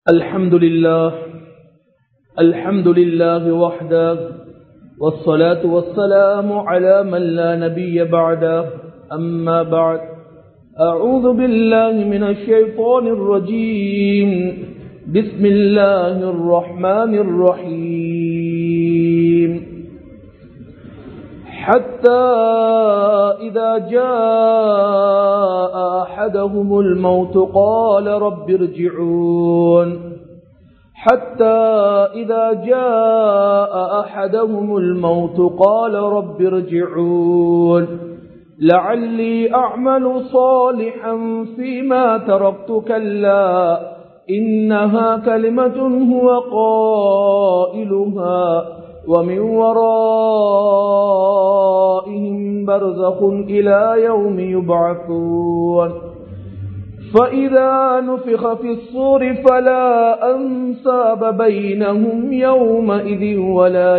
الحمد لله الحمد لله وحده والصلاة والسلام على من لا نبي بعده أما بعد أعوذ بالله من الشيطان الرجيم بسم الله الرحمن الرحيم حتى إذا جاء أحدهم الموت قال رب ارجعون حتى إذا جاء أحدهم الموت قال رب ارجعون لعلي أعمل صالحا فيما تركت كلا إنها كلمة هو قائلها ومن ورائهم برزخ إلى يوم يبعثون فإذا نفخ في الصور فلا أنساب بينهم يومئذ ولا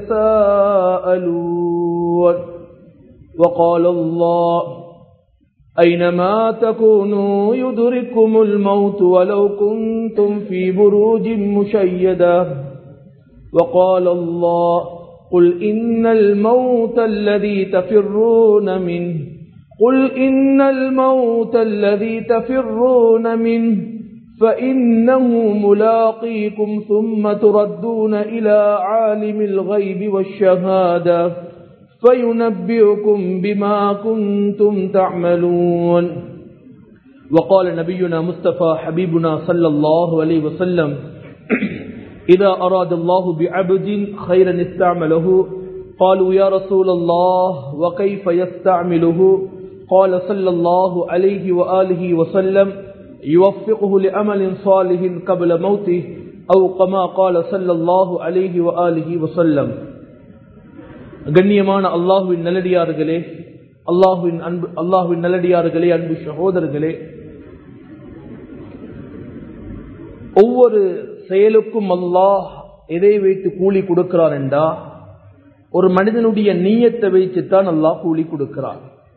يتساءلون وقال الله أينما تكونوا يدرككم الموت ولو كنتم في بروج مشيدة وقال الله قل إن الموت الذي تفرون منه قل إن الموت الذي تفرون منه فإنه ملاقيكم ثم تردون إلى عالم الغيب والشهادة فينبئكم بما كنتم تعملون وقال نبينا مصطفى حبيبنا صلى الله عليه وسلم إذا أراد الله بعبد خيرا استعمله قالوا يا رسول الله وكيف يستعمله قال صلى الله عليه وآله وسلم يوفقه لأمل صالح قبل موته أو كما قال صلى الله عليه وآله وسلم கண்ணியமான அல்லாஹுவின் நல்லடியார்களே அல்லாஹுவின் அன்பு அல்லாஹுவின் நல்லடியார்களே அன்பு சகோதரர்களே ஒவ்வொரு செயலுக்கும் அல்லாஹ் எதை வைத்து கூலி கொடுக்கிறான் என்றா ஒரு மனிதனுடைய நீயத்தை வைத்துத்தான் அல்லாஹ் கூலி கொடுக்கிறான்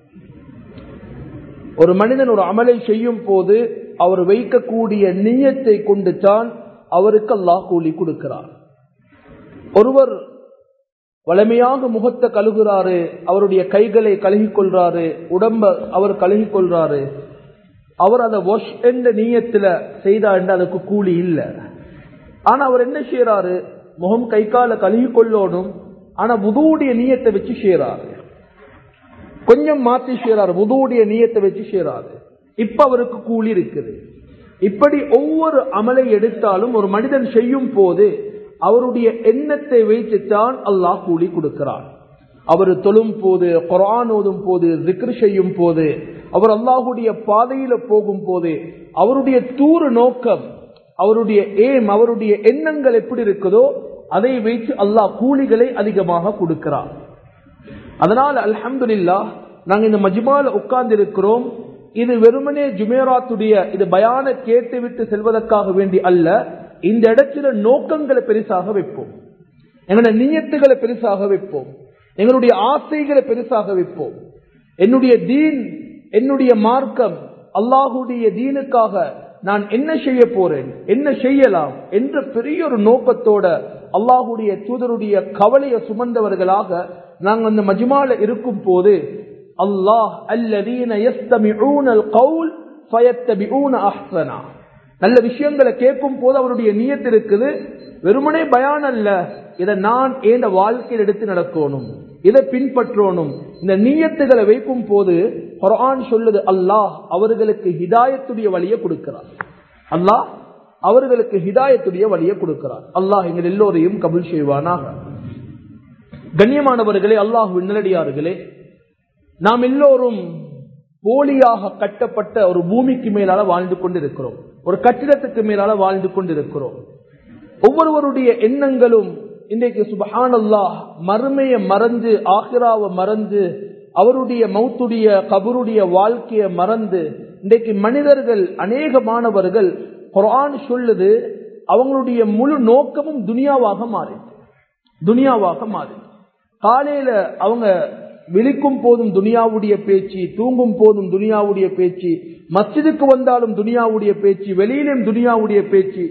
ஒரு மனிதன் ஒரு அமலை செய்யும் போது அவர் வைக்கக்கூடிய நீயத்தை கொண்டு தான் அவருக்கு அல்லாஹ் கூலி கொடுக்கிறார் ஒருவர் வளமையாக முகத்தை கழுகுறாரு அவருடைய கைகளை கழுகி கொள்றாரு உடம்ப அவர் கழுகி கொள்றாரு அவர் அதை வாஷ் என்ற நீயத்துல செய்தா என்று அதுக்கு கூலி இல்லை ஆனா அவர் என்ன செய்யறாரு முகம் கை கால கழுகி கொள்ளோடும் ஆனா புதுவுடைய நீயத்தை வச்சு செய்யறாரு கொஞ்சம் மாத்தி செய்யறாரு புதுவுடைய நீயத்தை வச்சு செய்யறாரு இப்ப அவருக்கு கூலி இருக்குது இப்படி ஒவ்வொரு அமலை எடுத்தாலும் ஒரு மனிதன் செய்யும் போது அவருடைய எண்ணத்தை வைத்துத்தான் அல்லாஹ் கூலி கொடுக்கிறான் அவர் தொழும் போது குரான் ஓதும் போது திக்ரு செய்யும் போது அவர் அல்லாஹுடைய பாதையில போகும் போது அவருடைய தூறு நோக்கம் அவருடைய ஏம் அவருடைய எண்ணங்கள் எப்படி இருக்குதோ அதை வைத்து அல்லாஹ் கூலிகளை அதிகமாக கொடுக்கிறார் அதனால் அல்ஹம்துல்லா நாங்க இந்த மஜ்மால உட்கார்ந்து இருக்கிறோம் இது வெறுமனே ஜுமேராத்துடைய இது பயான கேட்டு விட்டு செல்வதற்காக வேண்டி அல்ல இந்த இடத்துல நோக்கங்களை பெருசாக வைப்போம் எங்களுடைய நீயத்துகளை பெருசாக வைப்போம் எங்களுடைய ஆசைகளை பெருசாக வைப்போம் என்னுடைய தீன் என்னுடைய மார்க்கம் அல்லாஹுடைய தீனுக்காக நான் என்ன செய்ய போறேன் என்ன செய்யலாம் என்ற பெரிய ஒரு நோக்கத்தோட அல்லாஹுடைய தூதருடைய கவலையை சுமந்தவர்களாக நாங்கள் அந்த மஜ்மால இருக்கும் போது அல்லாஹ் அல்லதீன நல்ல விஷயங்களை கேட்கும் போது அவருடைய நீயத்து இருக்குது வெறுமனே பயான் அல்ல இதை நான் ஏந்த வாழ்க்கையில் எடுத்து நடக்கணும் இதை பின்பற்றணும் இந்த நீயத்துகளை வைக்கும் போது குரான் சொல்லுது அல்லாஹ் அவர்களுக்கு ஹிதாயத்துடைய வழியை கொடுக்கிறார் அல்லாஹ் அவர்களுக்கு ஹிதாயத்துடைய வழியை கொடுக்கிறார் அல்லாஹ் எங்கள் எல்லோரையும் கபுல் செய்வானாக கண்ணியமானவர்களே அல்லாஹ் நல்லடியார்களே நாம் எல்லோரும் போலியாக கட்டப்பட்ட ஒரு பூமிக்கு மேலால வாழ்ந்து கொண்டிருக்கிறோம் ஒரு கட்டிடத்துக்கு மேலால வாழ்ந்து கொண்டிருக்கிறோம் ஒவ்வொருவருடைய எண்ணங்களும் இன்றைக்கு சுபஹானல்லாஹ் மறுமையை மறந்து ஆஹிராவை மறந்து அவருடைய மௌத்துடைய கபருடைய வாழ்க்கையை மறந்து இன்றைக்கு மனிதர்கள் அநேகமானவர்கள் குரான் சொல்லுது அவங்களுடைய முழு நோக்கமும் துனியாவாக மாறிச்சு துனியாவாக மாறி காலையில அவங்க விழிக்கும் போதும் துனியாவுடைய பேச்சு தூங்கும் போதும் துனியாவுடைய பேச்சு மஸ்ஜிதுக்கு வந்தாலும் துனியாவுடைய பேச்சு வெளியிலும் துனியாவுடைய பேச்சு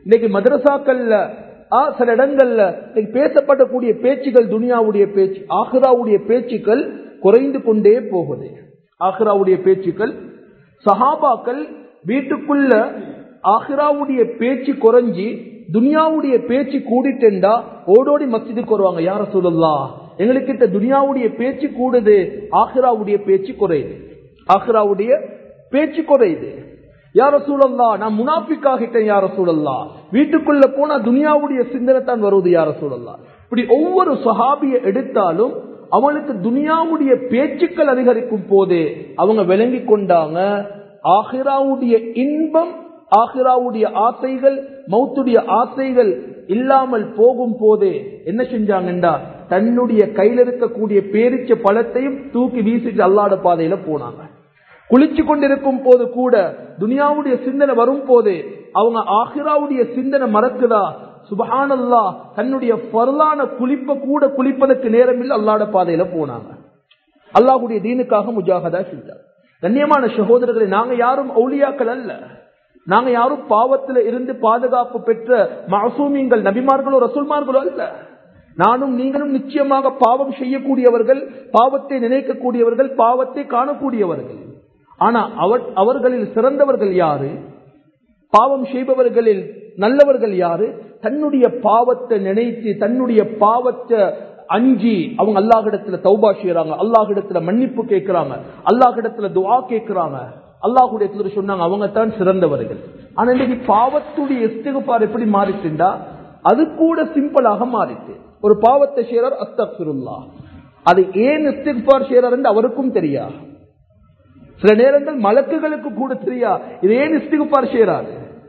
இன்னைக்கு மதரசாக்கள்ல ஆ, சில இடங்கள்ல இன்னைக்கு பேசப்படக்கூடிய பேச்சுகள் துனியாவுடைய பேச்சு ஆஹ்ராவுடைய பேச்சுக்கள் குறைந்து கொண்டே போகுது ஆஹ்ராவுடைய பேச்சுக்கள் சஹாபாக்கள் வீட்டுக்குள்ள ஆஹ்ராவுடைய பேச்சு குறைஞ்சி துனியாவுடைய பேச்சு கூடிட்டேண்டா ஓடோடி மஸ்ஜிதுக்கு வருவாங்க யார சொல்லலாம் எங்களுக்கிட்ட துனியாவுடைய பேச்சு கூடுது ஆஹ்ராவுடைய பேச்சு குறையுது ஆஹ்ராவுடைய பேச்சு குறையுது யார சூழல்லா நான் முனாஃபிக்காகிட்டேன் யார சூழல்லா வீட்டுக்குள்ள போனா துனியாவுடைய சிந்தனை தான் வருவது யார சூழல்லா இப்படி ஒவ்வொரு சஹாபிய எடுத்தாலும் அவளுக்கு துனியாவுடைய பேச்சுக்கள் அதிகரிக்கும் போது அவங்க விளங்கி கொண்டாங்க ஆஹிராவுடைய இன்பம் ஆஹிராவுடைய ஆசைகள் மௌத்துடைய ஆசைகள் இல்லாமல் போகும் போது என்ன செஞ்சாங்கண்டா தன்னுடைய கையில் இருக்கக்கூடிய பேரிச்ச பழத்தையும் தூக்கி வீசிட்டு அல்லாட பாதையில போனாங்க குளிச்சு கொண்டிருக்கும் போது கூட துனியாவுடைய சிந்தனை வரும் போது அவங்க ஆஹிராவுடைய சிந்தனை மறக்குதா சுபஹானல்லா தன்னுடைய பரலான குளிப்ப கூட குளிப்பதற்கு நேரம் இல்லை அல்லாட பாதையில போனாங்க அல்லாஹுடைய தீனுக்காக முஜாகதா செஞ்சார் கண்ணியமான சகோதரர்களை நாங்க யாரும் அவுளியாக்கள் அல்ல நாங்க யாரும் பாவத்துல இருந்து பாதுகாப்பு பெற்ற மாசூமியங்கள் நபிமார்களோ ரசூல்மார்களோ அல்ல நானும் நீங்களும் நிச்சயமாக பாவம் செய்யக்கூடியவர்கள் பாவத்தை நினைக்கக்கூடியவர்கள் பாவத்தை காணக்கூடியவர்கள் ஆனா அவர் அவர்களில் சிறந்தவர்கள் யாரு பாவம் செய்பவர்களில் நல்லவர்கள் யாரு தன்னுடைய பாவத்தை நினைத்து தன்னுடைய பாவத்தை அஞ்சி அவங்க அல்லாஹிடத்துல தௌபா செய்யறாங்க அல்லாஹிடத்துல மன்னிப்பு கேட்கிறாங்க அல்லாஹிடத்துல துவா கேட்கிறாங்க அல்லாஹுடைய தூதர் சொன்னாங்க அவங்க தான் சிறந்தவர்கள் ஆனா இன்னைக்கு பாவத்துடைய இஸ்திகுபார் எப்படி மாறிட்டுண்டா அது கூட சிம்பிளாக மாறிட்டு ஒரு பாவத்தை செய்யறார் அஸ்தக்ஃபிருல்லா அது ஏன் இஸ்திகுபார் செய்யறார் அவருக்கும் தெரியா சில நேரங்கள் மலக்குகளுக்கு கூட தெரியா இது ஏன் இஸ்திகுபார் செய்யறாரு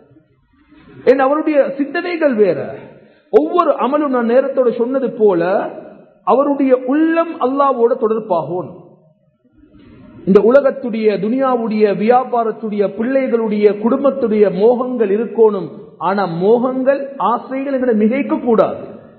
ஏன் அவருடைய சிந்தனைகள் வேற ஒவ்வொரு அமலும் நான் நேரத்தோட சொன்னது போல அவருடைய உள்ளம் அல்லாவோட தொடர்பாகும் இந்த உலகத்துடைய துனியாவுடைய வியாபாரத்துடைய பிள்ளைகளுடைய குடும்பத்துடைய மோகங்கள் இருக்கணும் ஆனா மோகங்கள் ஆசைகள் எங்களை மிகைக்க கூடாது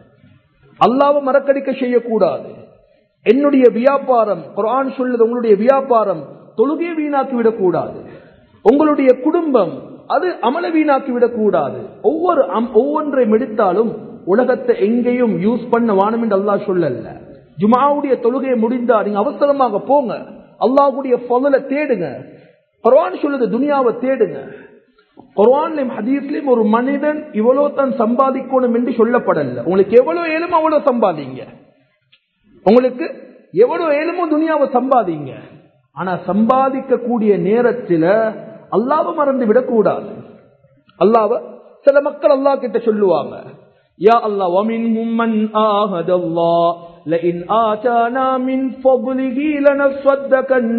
அல்லாவை மறக்கடிக்க செய்யக்கூடாது என்னுடைய வியாபாரம் குரான் சொல்லுது உங்களுடைய வியாபாரம் தொழுகை வீணாக்கி விடக்கூடாது உங்களுடைய குடும்பம் அது அமல வீணாக்கி விடக்கூடாது ஒவ்வொரு ஒவ்வொன்றை மெடித்தாலும் உலகத்தை எங்கேயும் யூஸ் பண்ண வானம் என்று அல்லாஹ் சொல்லல ஜுமாவுடைய தொழுகையை முடிந்தா நீங்க அவசரமாக போங்க அல்லாஹுடைய பதல தேடுங்க குர்ஆன் சொல்லுது துனியாவை தேடுங்க குர்ஆன்லயும் ஹதீஸ்லயும் ஒரு மனிதன் இவ்வளவு தான் சம்பாதிக்கணும் என்று சொல்லப்படல உங்களுக்கு எவ்வளவு ஏழுமோ அவ்வளவு சம்பாதிங்க உங்களுக்கு எவ்வளவு ஏழுமோ துனியாவை சம்பாதிங்க ஆனா சம்பாதிக்க கூடிய நேரத்தில் அல்லாவை மறந்து விடக்கூடாது அல்லாவ சில மக்கள் அல்லாஹ் கிட்ட சொல்லுவாங்க யா அல்லாஹ் ومنهم من آهد الله لئن آتانا من فضله لنصدقن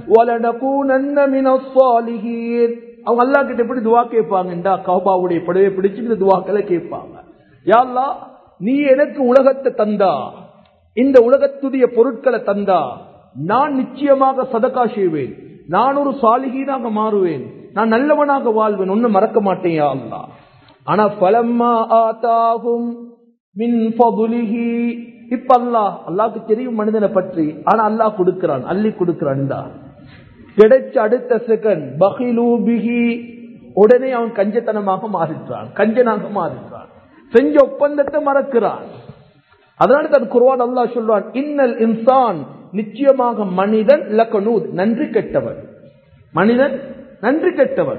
ولنكونن من الصالحين அவங்க அல்லாஹ் கிட்ட எப்படி துவா கேட்பாங்கடா கௌபாவுடைய படவை பிடிச்சு துவாக்களை கேட்பாங்க யா அல்லாஹ் நீ எனக்கு உலகத்தை தந்தா இந்த உலகத்துடைய பொருட்களை தந்தா நான் நிச்சயமாக சதக்கா செய்வேன் நான் ஒரு சாலிகீனாக மாறுவேன் நான் நல்லவனாக வாழ்வேன் ஒன்னும் மறக்க மாட்டேன் யா அல்லாஹ் ஆனா பலம்மா ஆத்தாகும் மின் ஃபதுலிஹி இப்ப அல்லாஹ் அல்லாஹ்க்கு தெரியும் மனிதனை பற்றி ஆனா அல்லாஹ் கொடுக்கிறான் அள்ளி கொடுக்கிறான் இந்தா கிடைச்ச அடுத்த செகண்ட் பஹிலு பிஹி உடனே அவன் கஞ்சத்தனமாக மாறிட்டான் கஞ்சனாக மாறிட்டான் செஞ்ச ஒப்பந்தத்தை மறக்கிறான் அதனால தன் குர்வான் அல்லாஹ் சொல்றான் இன்னல் இன்சான் நிச்சயமாக மனிதன் லக்கனூத் நன்றி கெட்டவன் மனிதன் நன்றி கெட்டவன்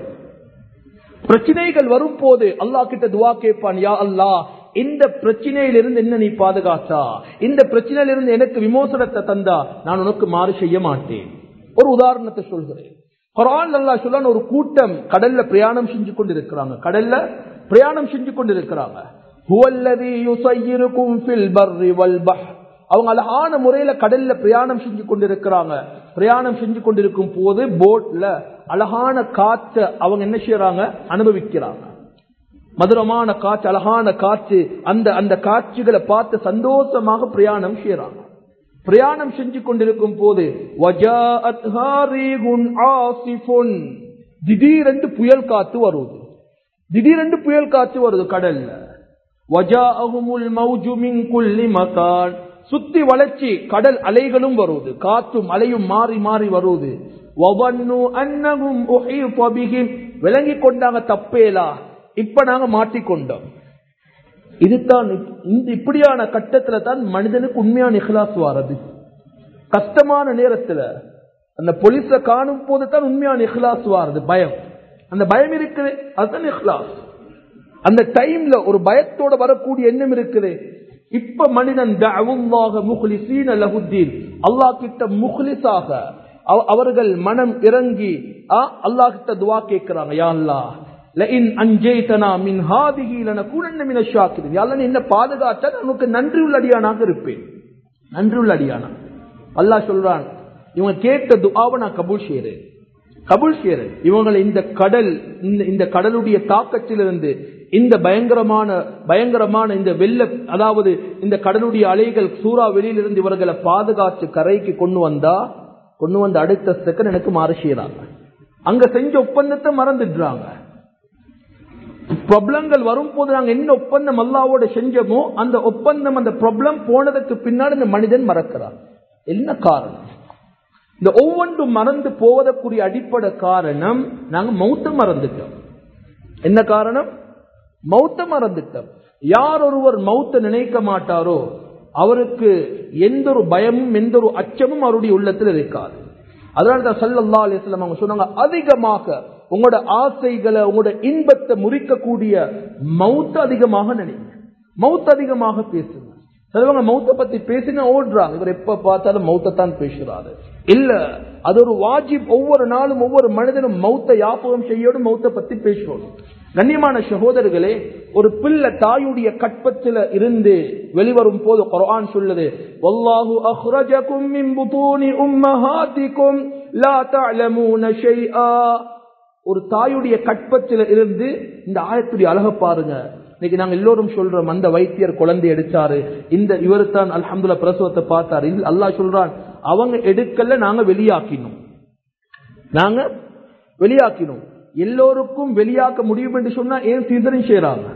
பிரச்சனைகள் வரும் போது அல்லாஹ் கிட்ட துவா கேட்பான் யா அல்லாஹ் இந்த பிரச்சனையிலிருந்து என்ன நீ பாதுகாத்தா இந்த பிரச்சனையிலிருந்து எனக்கு விமோசனத்தை தந்தா நான் உனக்கு மாறு செய்ய மாட்டேன் ஒரு உதாரணத்தை சொல்கிறேன் குரான் அல்லா சொல்ல ஒரு கூட்டம் கடல்ல பிரயாணம் செஞ்சு கொண்டிருக்கிறாங்க கடல்ல பிரயாணம் செஞ்சு கொண்டிருக்கிறாங்க அவங்க அழகான முறையில கடல்ல பிரயாணம் செஞ்சு கொண்டிருக்கிறாங்க பிரயாணம் செஞ்சு கொண்டிருக்கும் போது போட்ல அழகான காற்ற அவங்க என்ன செய்யறாங்க அனுபவிக்கிறாங்க மதுரமான காற்று அழகான காற்று அந்த அந்த காட்சிகளை பார்த்து சந்தோஷமாக பிரயாணம் செய்யறாங்க பிரயாணம் செஞ்சு கொண்டிருக்கும் போது திடீரென்று புயல் காத்து வருவது திடீரென்று புயல் காத்து வருது கடல்ல சுத்தி வளர்ச்சி கடல் அலைகளும் வருவது காற்றும் அலையும் மாறி மாறி வருவது விளங்கி கொண்டாங்க தப்பேலா இப்ப நாங்க மாட்டிக்கொண்டோம் இதுதான் இந்த இப்படியான கட்டத்துல தான் மனிதனுக்கு உண்மையான இஹ்லாஸ் வாரது கஷ்டமான நேரத்துல அந்த போலீஸ காணும் போது தான் உண்மையான இஹ்லாஸ் வாரது பயம் அந்த பயம் இருக்குது அதுதான் இஹ்லாஸ் அந்த டைம்ல ஒரு பயத்தோட வரக்கூடிய எண்ணம் இருக்குது இப்ப மனிதன் அல்லாஹ் கிட்ட முஹ்லிஸாக அவர்கள் மனம் இறங்கி அல்லாஹ் கிட்ட துவா கேட்கிறாங்க யா அல்லாஹ் லஇன் அன்ஜைதனா மின் ஹாதிஹி லனகுனன்ன மின ஷாக்கிரின் யா அல்லாஹ் என்ன பாதுகாத்தா நமக்கு நன்றி உள்ள அடியானாக இருப்பேன் நன்றி உள்ள அடியானா அல்லாஹ் சொல்றான் இவங்க கேட்ட துஆவை நான் கபூல் செய்யறேன் கபூல் செய்யறேன் இவங்களை இந்த கடல் இந்த கடலுடைய தாக்கத்திலிருந்து இந்த பயங்கரமான பயங்கரமான இந்த வெள்ள அதாவது இந்த கடலுடைய அலைகள் சூறா வெளியிலிருந்து இவர்களை பாதுகாத்து கரைக்கு கொண்டு வந்தா கொண்டு வந்த அடுத்த செகண்ட் எனக்கு மாறு செய்யறாங்க அங்க செஞ்ச ஒப்பந்தத்தை மறந்துடுறாங்க ப்ராப்ளங்கள் வரும் போது நாங்க என்ன ஒப்பந்தம் அல்லாவோட செஞ்சோமோ அந்த ஒப்பந்தம் அந்த ப்ராப்ளம் போனதுக்கு பின்னாடி இந்த மனிதன் மறக்கிறான் என்ன காரணம் இந்த ஒவ்வொன்றும் மறந்து போவதற்குரிய அடிப்படை காரணம் நாங்க மௌத்த மறந்துட்டோம் என்ன காரணம் மௌத்த மறந்துட்டோம் யார் ஒருவர் மௌத்த நினைக்க மாட்டாரோ அவருக்கு எந்த ஒரு பயமும் எந்த ஒரு அச்சமும் அவருடைய உள்ளத்தில் இருக்காது அதனால தான் சல்லல்லா அலிஸ்லாம் அவங்க சொன்னாங்க அதிகமாக உங்களோட ஆசைகளை உங்களோட இன்பத்தை முறிக்கக்கூடிய மவுத்த அதிகமாக நினைங்க மவுத் அதிகமாக பேசுங்க சிலவங்க மௌத்த பத்தி பேசினா ஓடுறாங்க இவர் எப்ப பார்த்தாலும் மௌத்தான் பேசுறாரு இல்ல அது ஒரு வாஜிப் ஒவ்வொரு நாளும் ஒவ்வொரு மனிதனும் மௌத்த யாபகம் செய்யணும் மௌத்த பத்தி பேசணும் கண்ணியமான சகோதரர்களே ஒரு பிள்ளை தாயுடைய கற்பத்தில் இருந்து வெளிவரும் போது குர்ஆன் சொல்லுது வல்லாஹு அஹ்ரஜகும் மின் புதூனி உம்மஹாத்திக்கும் லா தஅலமூன ஷைஆ ஒரு தாயுடைய கற்பத்தில் இருந்து இந்த ஆயத்துடைய அழக பாருங்க இன்னைக்கு நாங்க எல்லோரும் சொல்றோம் அந்த வைத்தியர் குழந்தை எடுத்தாரு இந்த இவரு தான் அல்ஹம்துல்லா பிரசவத்தை பார்த்தாரு இல்ல அல்லாஹ் சொல்றான் அவங்க எடுக்கல நாங்க வெளியாக்கினோம் நாங்க வெளியாக்கினோம் எல்லோருக்கும் வெளியாக்க முடியும் என்று சொன்னா ஏன் சீசரிங் செய்யறாங்க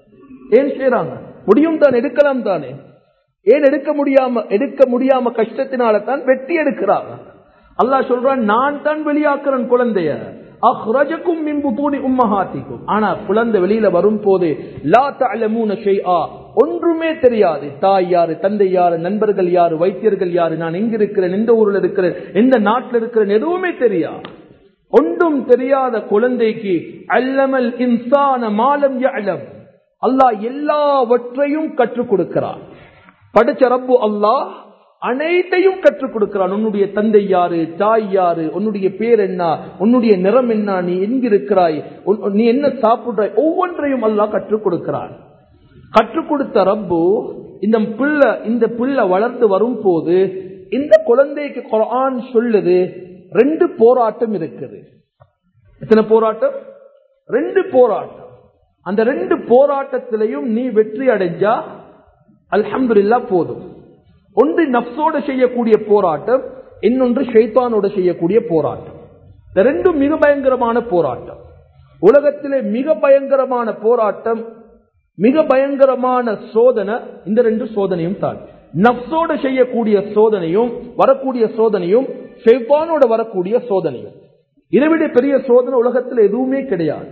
ஏன் செய்யறாங்க முடியும் தான் எடுக்கலாம் தானே ஏன் எடுக்க முடியாம எடுக்க முடியாம கஷ்டத்தினால தான் வெட்டி எடுக்கிறாங்க அல்லாஹ் சொல்றான் நான் தான் வெளியாக்குறேன் குழந்தைய அஹ்ரஜக்கும் மின் புத்தூனி உம்மஹாத்திக்கும் ஆனா குழந்தை வெளியில வரும் போது லா தஅலமூன ஷைஆ ஒன்றுமே தெரியாது தாய் யாரு தந்தை யாரு நண்பர்கள் யாரு வைத்தியர்கள் யாரு நான் எங்க இருக்கிறேன் எந்த ஊர்ல இருக்கிறேன் எந்த நாட்டில் இருக்கிறேன் எதுவுமே தெரியாது ஒன்றும் தெரியாத குழந்தைக்கு அல்லமல் இன்சான மாலம் யஅலம் அல்லாஹ் எல்லாவற்றையும் கற்றுக் கொடுக்கிறான் படிச்ச ரப்பு அல்லாஹ் அனைத்தையும் கற்றுக் கொடுக்கிறான் உன்னுடைய தந்தை யாரு தாய் யாரு உன்னுடைய பேர் என்ன உன்னுடைய நிறம் என்ன நீ எங்கிருக்கிறாய் உன்- நீ என்ன சாப்பிடுறாய் ஒவ்வொன்றையும் அல்லாஹ் கற்றுக் கொடுக்கிறான் கற்றுக் கொடுத்த ரப்பு இந்த பிள்ளை இந்த பிள்ளை வளர்ந்து வரும் போது இந்த குழந்தைக்கு குர்ஆன் சொல்லுது ரெண்டு போராட்டம் இருக்குது எத்தனை போராட்டம் ரெண்டு போராட்டம் அந்த ரெண்டு போராட்டத்திலையும் நீ வெற்றி அடைஞ்சா அல்ஹம்துலில்லாஹ் போதும் ஒன்று நப்சோட செய்யக்கூடிய போராட்டம் இன்னொன்று ஷைத்தானோட செய்யக்கூடிய போராட்டம் இந்த ரெண்டும் மிக பயங்கரமான போராட்டம் உலகத்திலே மிக பயங்கரமான போராட்டம் மிக பயங்கரமான சோதனை இந்த ரெண்டு சோதனையும் தான் நப்சோட செய்யக்கூடிய சோதனையும் வரக்கூடிய சோதனையும் ஷைத்தானோட வரக்கூடிய சோதனையும் இதைவிட பெரிய சோதனை உலகத்தில் எதுவுமே கிடையாது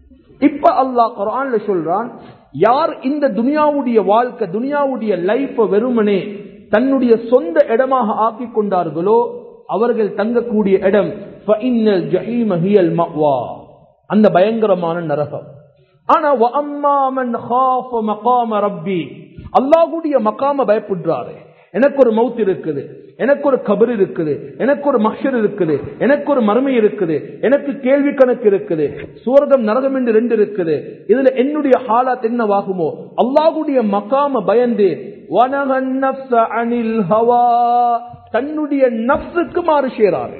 இப்ப அல்லாஹ் குர்ஆன்ல சொல்றான் யார் இந்த துனியாவுடைய வாழ்க்கை துனியாவுடைய லைஃப் வெறுமனே தன்னுடைய சொந்த இடமாக ஆக்கிக் கொண்டார்களோ அவர்கள் தங்கக்கூடிய இடம் ஃபஇன்னல் ஜஹீம ஹியல் மஅவா. அந்த பயங்கரமான நரகம் ஆனா வஅம்மா மன் خَافَ மகாம ரப்பி அல்லாஹ்வுடைய மகாம பயப்படுறாரு எனக்கு ஒரு மவுத் இருக்குது எனக்கு ஒரு கபர் இருக்குது எனக்கு ஒரு மஹ்ஷர் இருக்குது எனக்கு ஒரு மறுமை இருக்குது எனக்கு கேள்வி கணக்கு இருக்குது சுவர்க்கம் நரகம் என்று ரெண்டு இருக்குது இதுல என்னுடைய ஹாலாத் என்னவாகுமோ அல்லாஹ்வுடைய மகாம பயந்து வனகன் நஃப்ஸ அனில் ஹவா தன்னுடைய நப்சுக்கு மாறு செய்றாரு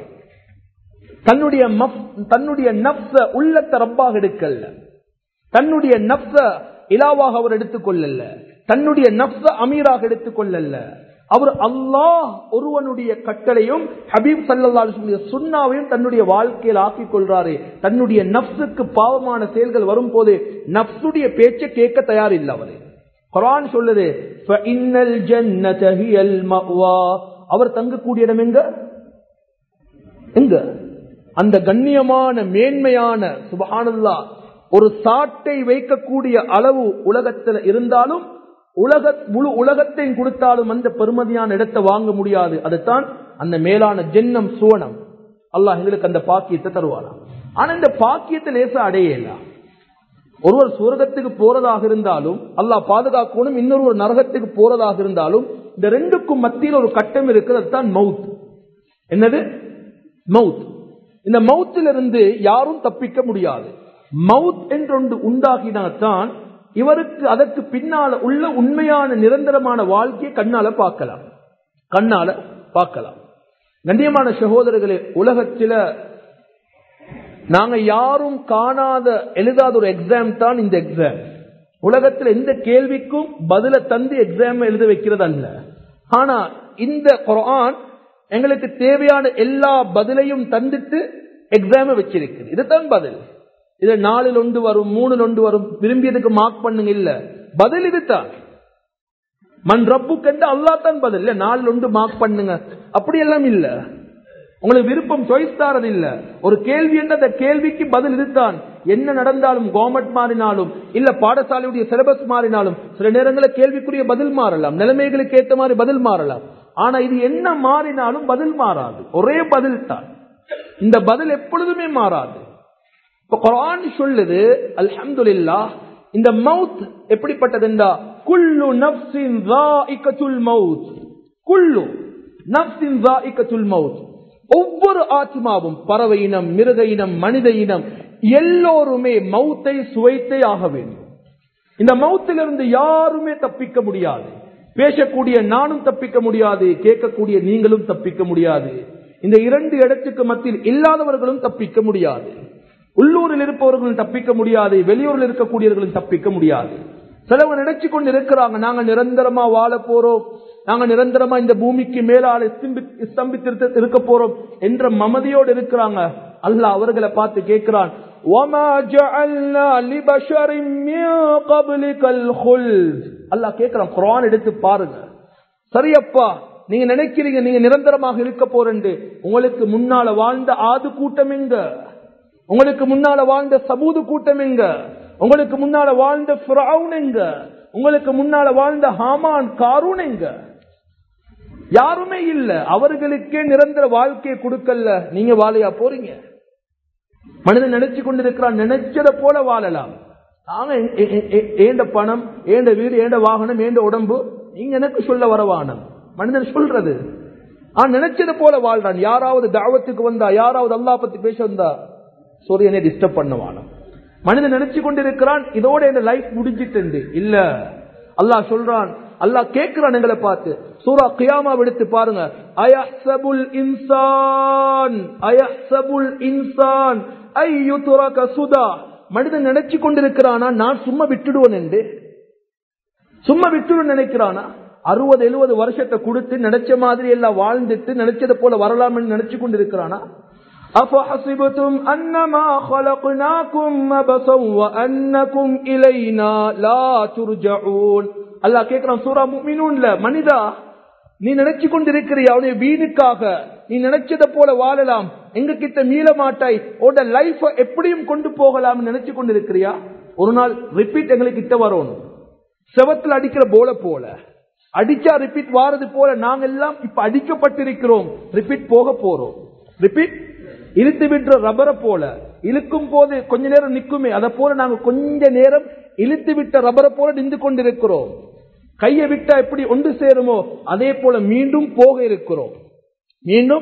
தன்னுடைய மஃப்- தன்னுடைய நப்ச உள்ளத்தை ரப்பாக எடுக்கல்ல தன்னுடைய நப்ச இலாவாக அவர் எடுத்துக்கொள்ளல தன்னுடைய நப்ச அமீராக எடுத்துக்கொள்ளல அவர் அல்லாஹ் ஒருவனுடைய கட்டளையும் ஹபீப் சல்லல்லாஹு சுண்ணாவையும் தன்னுடைய வாழ்க்கையில் ஆக்கிக் கொள்றாரு தன்னுடைய நப்சுக்கு பாவமான செயல்கள் வரும்போது நப்சுடைய பேச்சை கேட்க தயார் இல்லை அவரு குர்ஆன் சொல்லுது "ஃபஇன்னல் ஜன்னத ஹியல் மஅவா." அவர் தங்கக்கூடிய இடம் எங்க எங்க அந்த கண்ணியமான மேன்மையான சுபஹானல்லா ஒரு சாட்டை வைக்கக்கூடிய அளவு உலகத்தில் இருந்தாலும் உலக முழு உலகத்தையும் கொடுத்தாலும் அந்த பெருமதியான இடத்தை வாங்க முடியாது அதுதான் அந்த மேலான ஜென்னம் சுவனம் அல்லாஹ் எங்களுக்கு அந்த பாக்கியத்தை தருவாராம் ஆனா இந்த பாக்கியத்தை லேசா அடையலாம் ஒருவர் சுவர்க்கத்துக்கு போறதாக இருந்தாலும் அல்லாஹ் பாதுகாக்கணும் இன்னொரு ஒரு நரகத்துக்கு போறதாக இருந்தாலும் இந்த ரெண்டுக்கும் மத்தியில் ஒரு கட்டம் இருக்கிறது அதுதான் மவுத் என்னது மவுத் இந்த மவுத்திலிருந்து யாரும் தப்பிக்க முடியாது மவுத் என்றொன்று உண்டாகினால்தான் இவருக்கு அதற்கு பின்னால உள்ள உண்மையான நிரந்தரமான வாழ்க்கையை கண்ணால பார்க்கலாம் கண்ணால பார்க்கலாம் கண்ணியமான சகோதரர்களே உலகத்தில நாங்க யாரும் காணாத எழுதாத ஒரு எக்ஸாம் தான் இந்த எக்ஸாம் உலகத்தில் எந்த கேள்விக்கும் பதில தந்து எக்ஸாம் எழுத வைக்கிறது அல்ல ஆனா இந்த குரான் எங்களுக்கு தேவையான எல்லா பதிலையும் தந்துட்டு எக்ஸாம வச்சிருக்கு இதுதான் பதில் இது நாலில் ஒன்று வரும் மூணில் ஒன்று வரும் விரும்பியதுக்கு மார்க் பண்ணுங்க இல்ல பதில் இதுதான் மண் ரப்பு கண்டு அல்லா தான் பதில் இல்ல நாலில் ஒன்று மார்க் பண்ணுங்க அப்படி எல்லாம் இல்ல உங்களுக்கு விருப்பம் சாய்ஸ் தாரது இல்ல ஒரு கேள்வி என்ற அந்த கேள்விக்கு பதில் இதுதான் என்ன நடந்தாலும் கவர்மெண்ட் மாறினாலும் இல்ல பாடசாலையுடைய சிலபஸ் மாறினாலும் சில நேரங்களில் கேள்விக்குரிய பதில் மாறலாம் நிலைமைகளுக்கு ஏற்ற மாதிரி பதில் மாறலாம் ஆனா இது என்ன மாறினாலும் பதில் மாறாது ஒரே பதில் தான் இந்த பதில் எப்பொழுதுமே மாறாது இப்ப குரான் சொல்லுது அல்ஹம்துலில்லா இந்த மவுத் எப்படிப்பட்டதுண்டா குல்லு நப்சின் ராஇகத்துல் மவுத் குல்லு நப்சின் ராஇகத்துல் மவுத் ஒவ்வொரு ஆத்மாவும் பறவை இனம் மிருக இனம் மனித இனம் எல்லோருமே மவுத்தை சுவைத்தே ஆக வேண்டும் இந்த மவுத்திலிருந்து யாருமே தப்பிக்க முடியாது பேசக்கூடிய நானும் தப்பிக்க முடியாது கேட்கக்கூடிய நீங்களும் தப்பிக்க முடியாது இந்த இரண்டு இடத்துக்கு மத்தியில் இல்லாதவர்களும் தப்பிக்க முடியாது உள்ளூரில் இருப்பவர்களும் தப்பிக்க முடியாது வெளியூரில் இருக்கக்கூடியவர்களும் தப்பிக்க முடியாது சிலவங்க நினைச்சு கொண்டு இருக்கிறாங்க நாங்க நிரந்தரமா வாழ போறோம் நாங்க நிரந்தரமா இந்த பூமிக்கு மேலால ஸ்தம்பித்து இருக்க போறோம் என்ற மமதியோடு இருக்கிறாங்க அல்லாஹ் அவர்களை பார்த்து கேட்கிறான் அல்லாஹ் கேட்கிறான் குரான் எடுத்து பாருங்க சரியப்பா நீங்க நினைக்கிறீங்க நீங்க நிரந்தரமாக இருக்க போறேன் உங்களுக்கு முன்னால வாழ்ந்த ஆது கூட்டம் எங்க உங்களுக்கு முன்னால வாழ்ந்த சபூது கூட்டம் எங்க உங்களுக்கு முன்னால வாழ்ந்த ஃபிரௌன் எங்க உங்களுக்கு முன்னால வாழ்ந்த ஹாமான் காரூன் எங்க யாருமே இல்ல அவர்களுக்கே நிரந்தர வாழ்க்கையை கொடுக்கல நீங்க வாழையா போறீங்க மனிதன் நினைச்சு கொண்டிருக்கிறான் நினைச்சத போல வாழலாம் நாங்க ஏண்ட பணம் ஏண்ட வீடு ஏண்ட வாகனம் ஏண்ட உடம்பு நீங்க எனக்கு சொல்ல வரவானம் மனிதன் சொல்றது ஆனா நினைச்சது போல வாழ்றான் யாராவது தாவத்துக்கு வந்தா யாராவது அல்லா பத்தி பேச வந்தா சூரியனை டிஸ்டர்ப் பண்ணுவான மனிதன் நினைச்சு கொண்டிருக்கிறான் இதோட என்ன லைஃப் முடிஞ்சிட்டு இல்ல அல்லாஹ் சொல்றான் அல்லாஹ் கேட்கிறான் எங்களை பார்த்து சூரா கியாமா எடுத்து பாருங்க அயஹ்சபுல் இன்சான் அயஹ்சபுல் இன்சான் ஐயுதுரக சுதா மனிதன் நினைச்சு கொண்டிருக்கிறானா நான் சும்மா விட்டுடுவேன் என்று சும்மா விட்டுடுவேன் நினைக்கிறானா அறுபது எழுபது வருஷத்தை கொடுத்து நினைச்ச மாதிரி எல்லாம் வாழ்ந்துட்டு நினைச்சது போல வரலாம் நினைச்சு கொண்டிருக்கிறானா أفحسبتم أنما خلقناكم مبصا وأنكم إلينا لا ترجعون அல்லாஹ் கேட்கிறான் சூரா முக்மினூன்ல மனிதா நீ நினைச்சு கொண்டிருக்கிறியா அவனுடைய வீணுக்காக நீ நினைச்சத போல வாழலாம் எங்க கிட்ட மீள மாட்டாய் உட லைஃப எப்படியும் கொண்டு போகலாம் நினைச்சு கொண்டிருக்கிறியா ஒரு நாள் ரிப்பீட் எங்களுக்கு கிட்ட வரணும் செவத்தில் அடிக்கிற போல போல அடிச்சா ரிப்பீட் வாரது போல நாங்க எல்லாம் இப்ப அடிக்கப்பட்டிருக்கிறோம் ரிப்பீட் போக போறோம் ரிப்பீட் இழுத்து விடுற ரப்பரை போல இழுக்கும் போது கொஞ்ச நேரம் நிக்குமே அதை போல நாங்க கொஞ்ச நேரம் இழுத்து விட்ட ரப்பரை போல நின்று கொண்டிருக்கிறோம் கையை விட்டா எப்படி ஒன்று சேருமோ அதே போல மீண்டும் போக இருக்கிறோம் மீண்டும்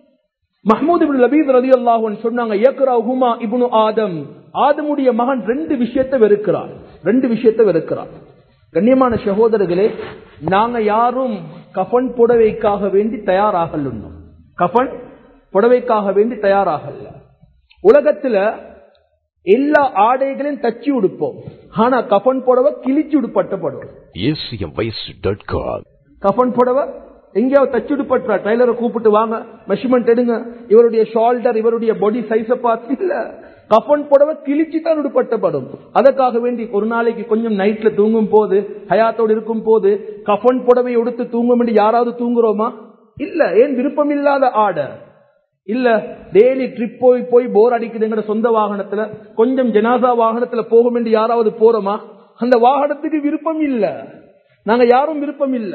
மஹமூத் இப்னு லபீத் ரதி அல்லாஹன் சொன்னாங்க ஏக்கரா ஹுமா இப்னு ஆதம் ஆதமுடைய மகன் ரெண்டு விஷயத்தை வெறுக்கிறார் ரெண்டு விஷயத்தை வெறுக்கிறார் கண்ணியமான சகோதரர்களே நாங்க யாரும் கஃபன் புடவைக்காக வேண்டி தயாராகல கஃபன் புடவைக்காக வேண்டி தயாராகல உலகத்துல எல்லா ஆடைகளையும் தச்சு உடுப்போம் ஆனா கஃபன் புடவை கிழிச்சு உடுப்பட்டப்படும் acmvoice.com கஃபன் புடவை எங்கேயாவது தச்சு உடுப்பட்டா டைலரை கூப்பிட்டு வாங்க மெஷர்மெண்ட் எடுங்க இவருடைய ஷோல்டர் இவருடைய பாடி சைஸ பார்த்து இல்ல கஃபன் புடவை கிழிச்சு தான் உடுப்பட்டப்படும் அதற்காக வேண்டி ஒரு நாளைக்கு கொஞ்சம் நைட்ல தூங்கும் போது ஹயாத்தோடு இருக்கும் போது கஃபன் புடவை உடுத்து தூங்கும் யாராவது தூங்குறோமா இல்ல ஏன் விருப்பம் இல்லாத ஆடை இல்ல டெய்லி ட்ரிப் போய் போய் போர் அடிக்குதுங்கிற சொந்த வாகனத்துல கொஞ்சம் ஜனாசா வாகனத்துல போகும் என்று யாராவது போறோமா அந்த வாகனத்துக்கு விருப்பம் இல்ல நாங்க யாரும் விருப்பம் இல்ல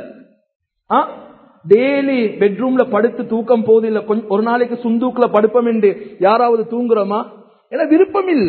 டெய்லி பெட்ரூம்ல படுத்து தூக்கம் போது இல்ல கொஞ்சம் ஒரு நாளைக்கு சுந்தூக்குல படுப்போம் என்று யாராவது தூங்குறோமா ஏன்னா விருப்பம் இல்ல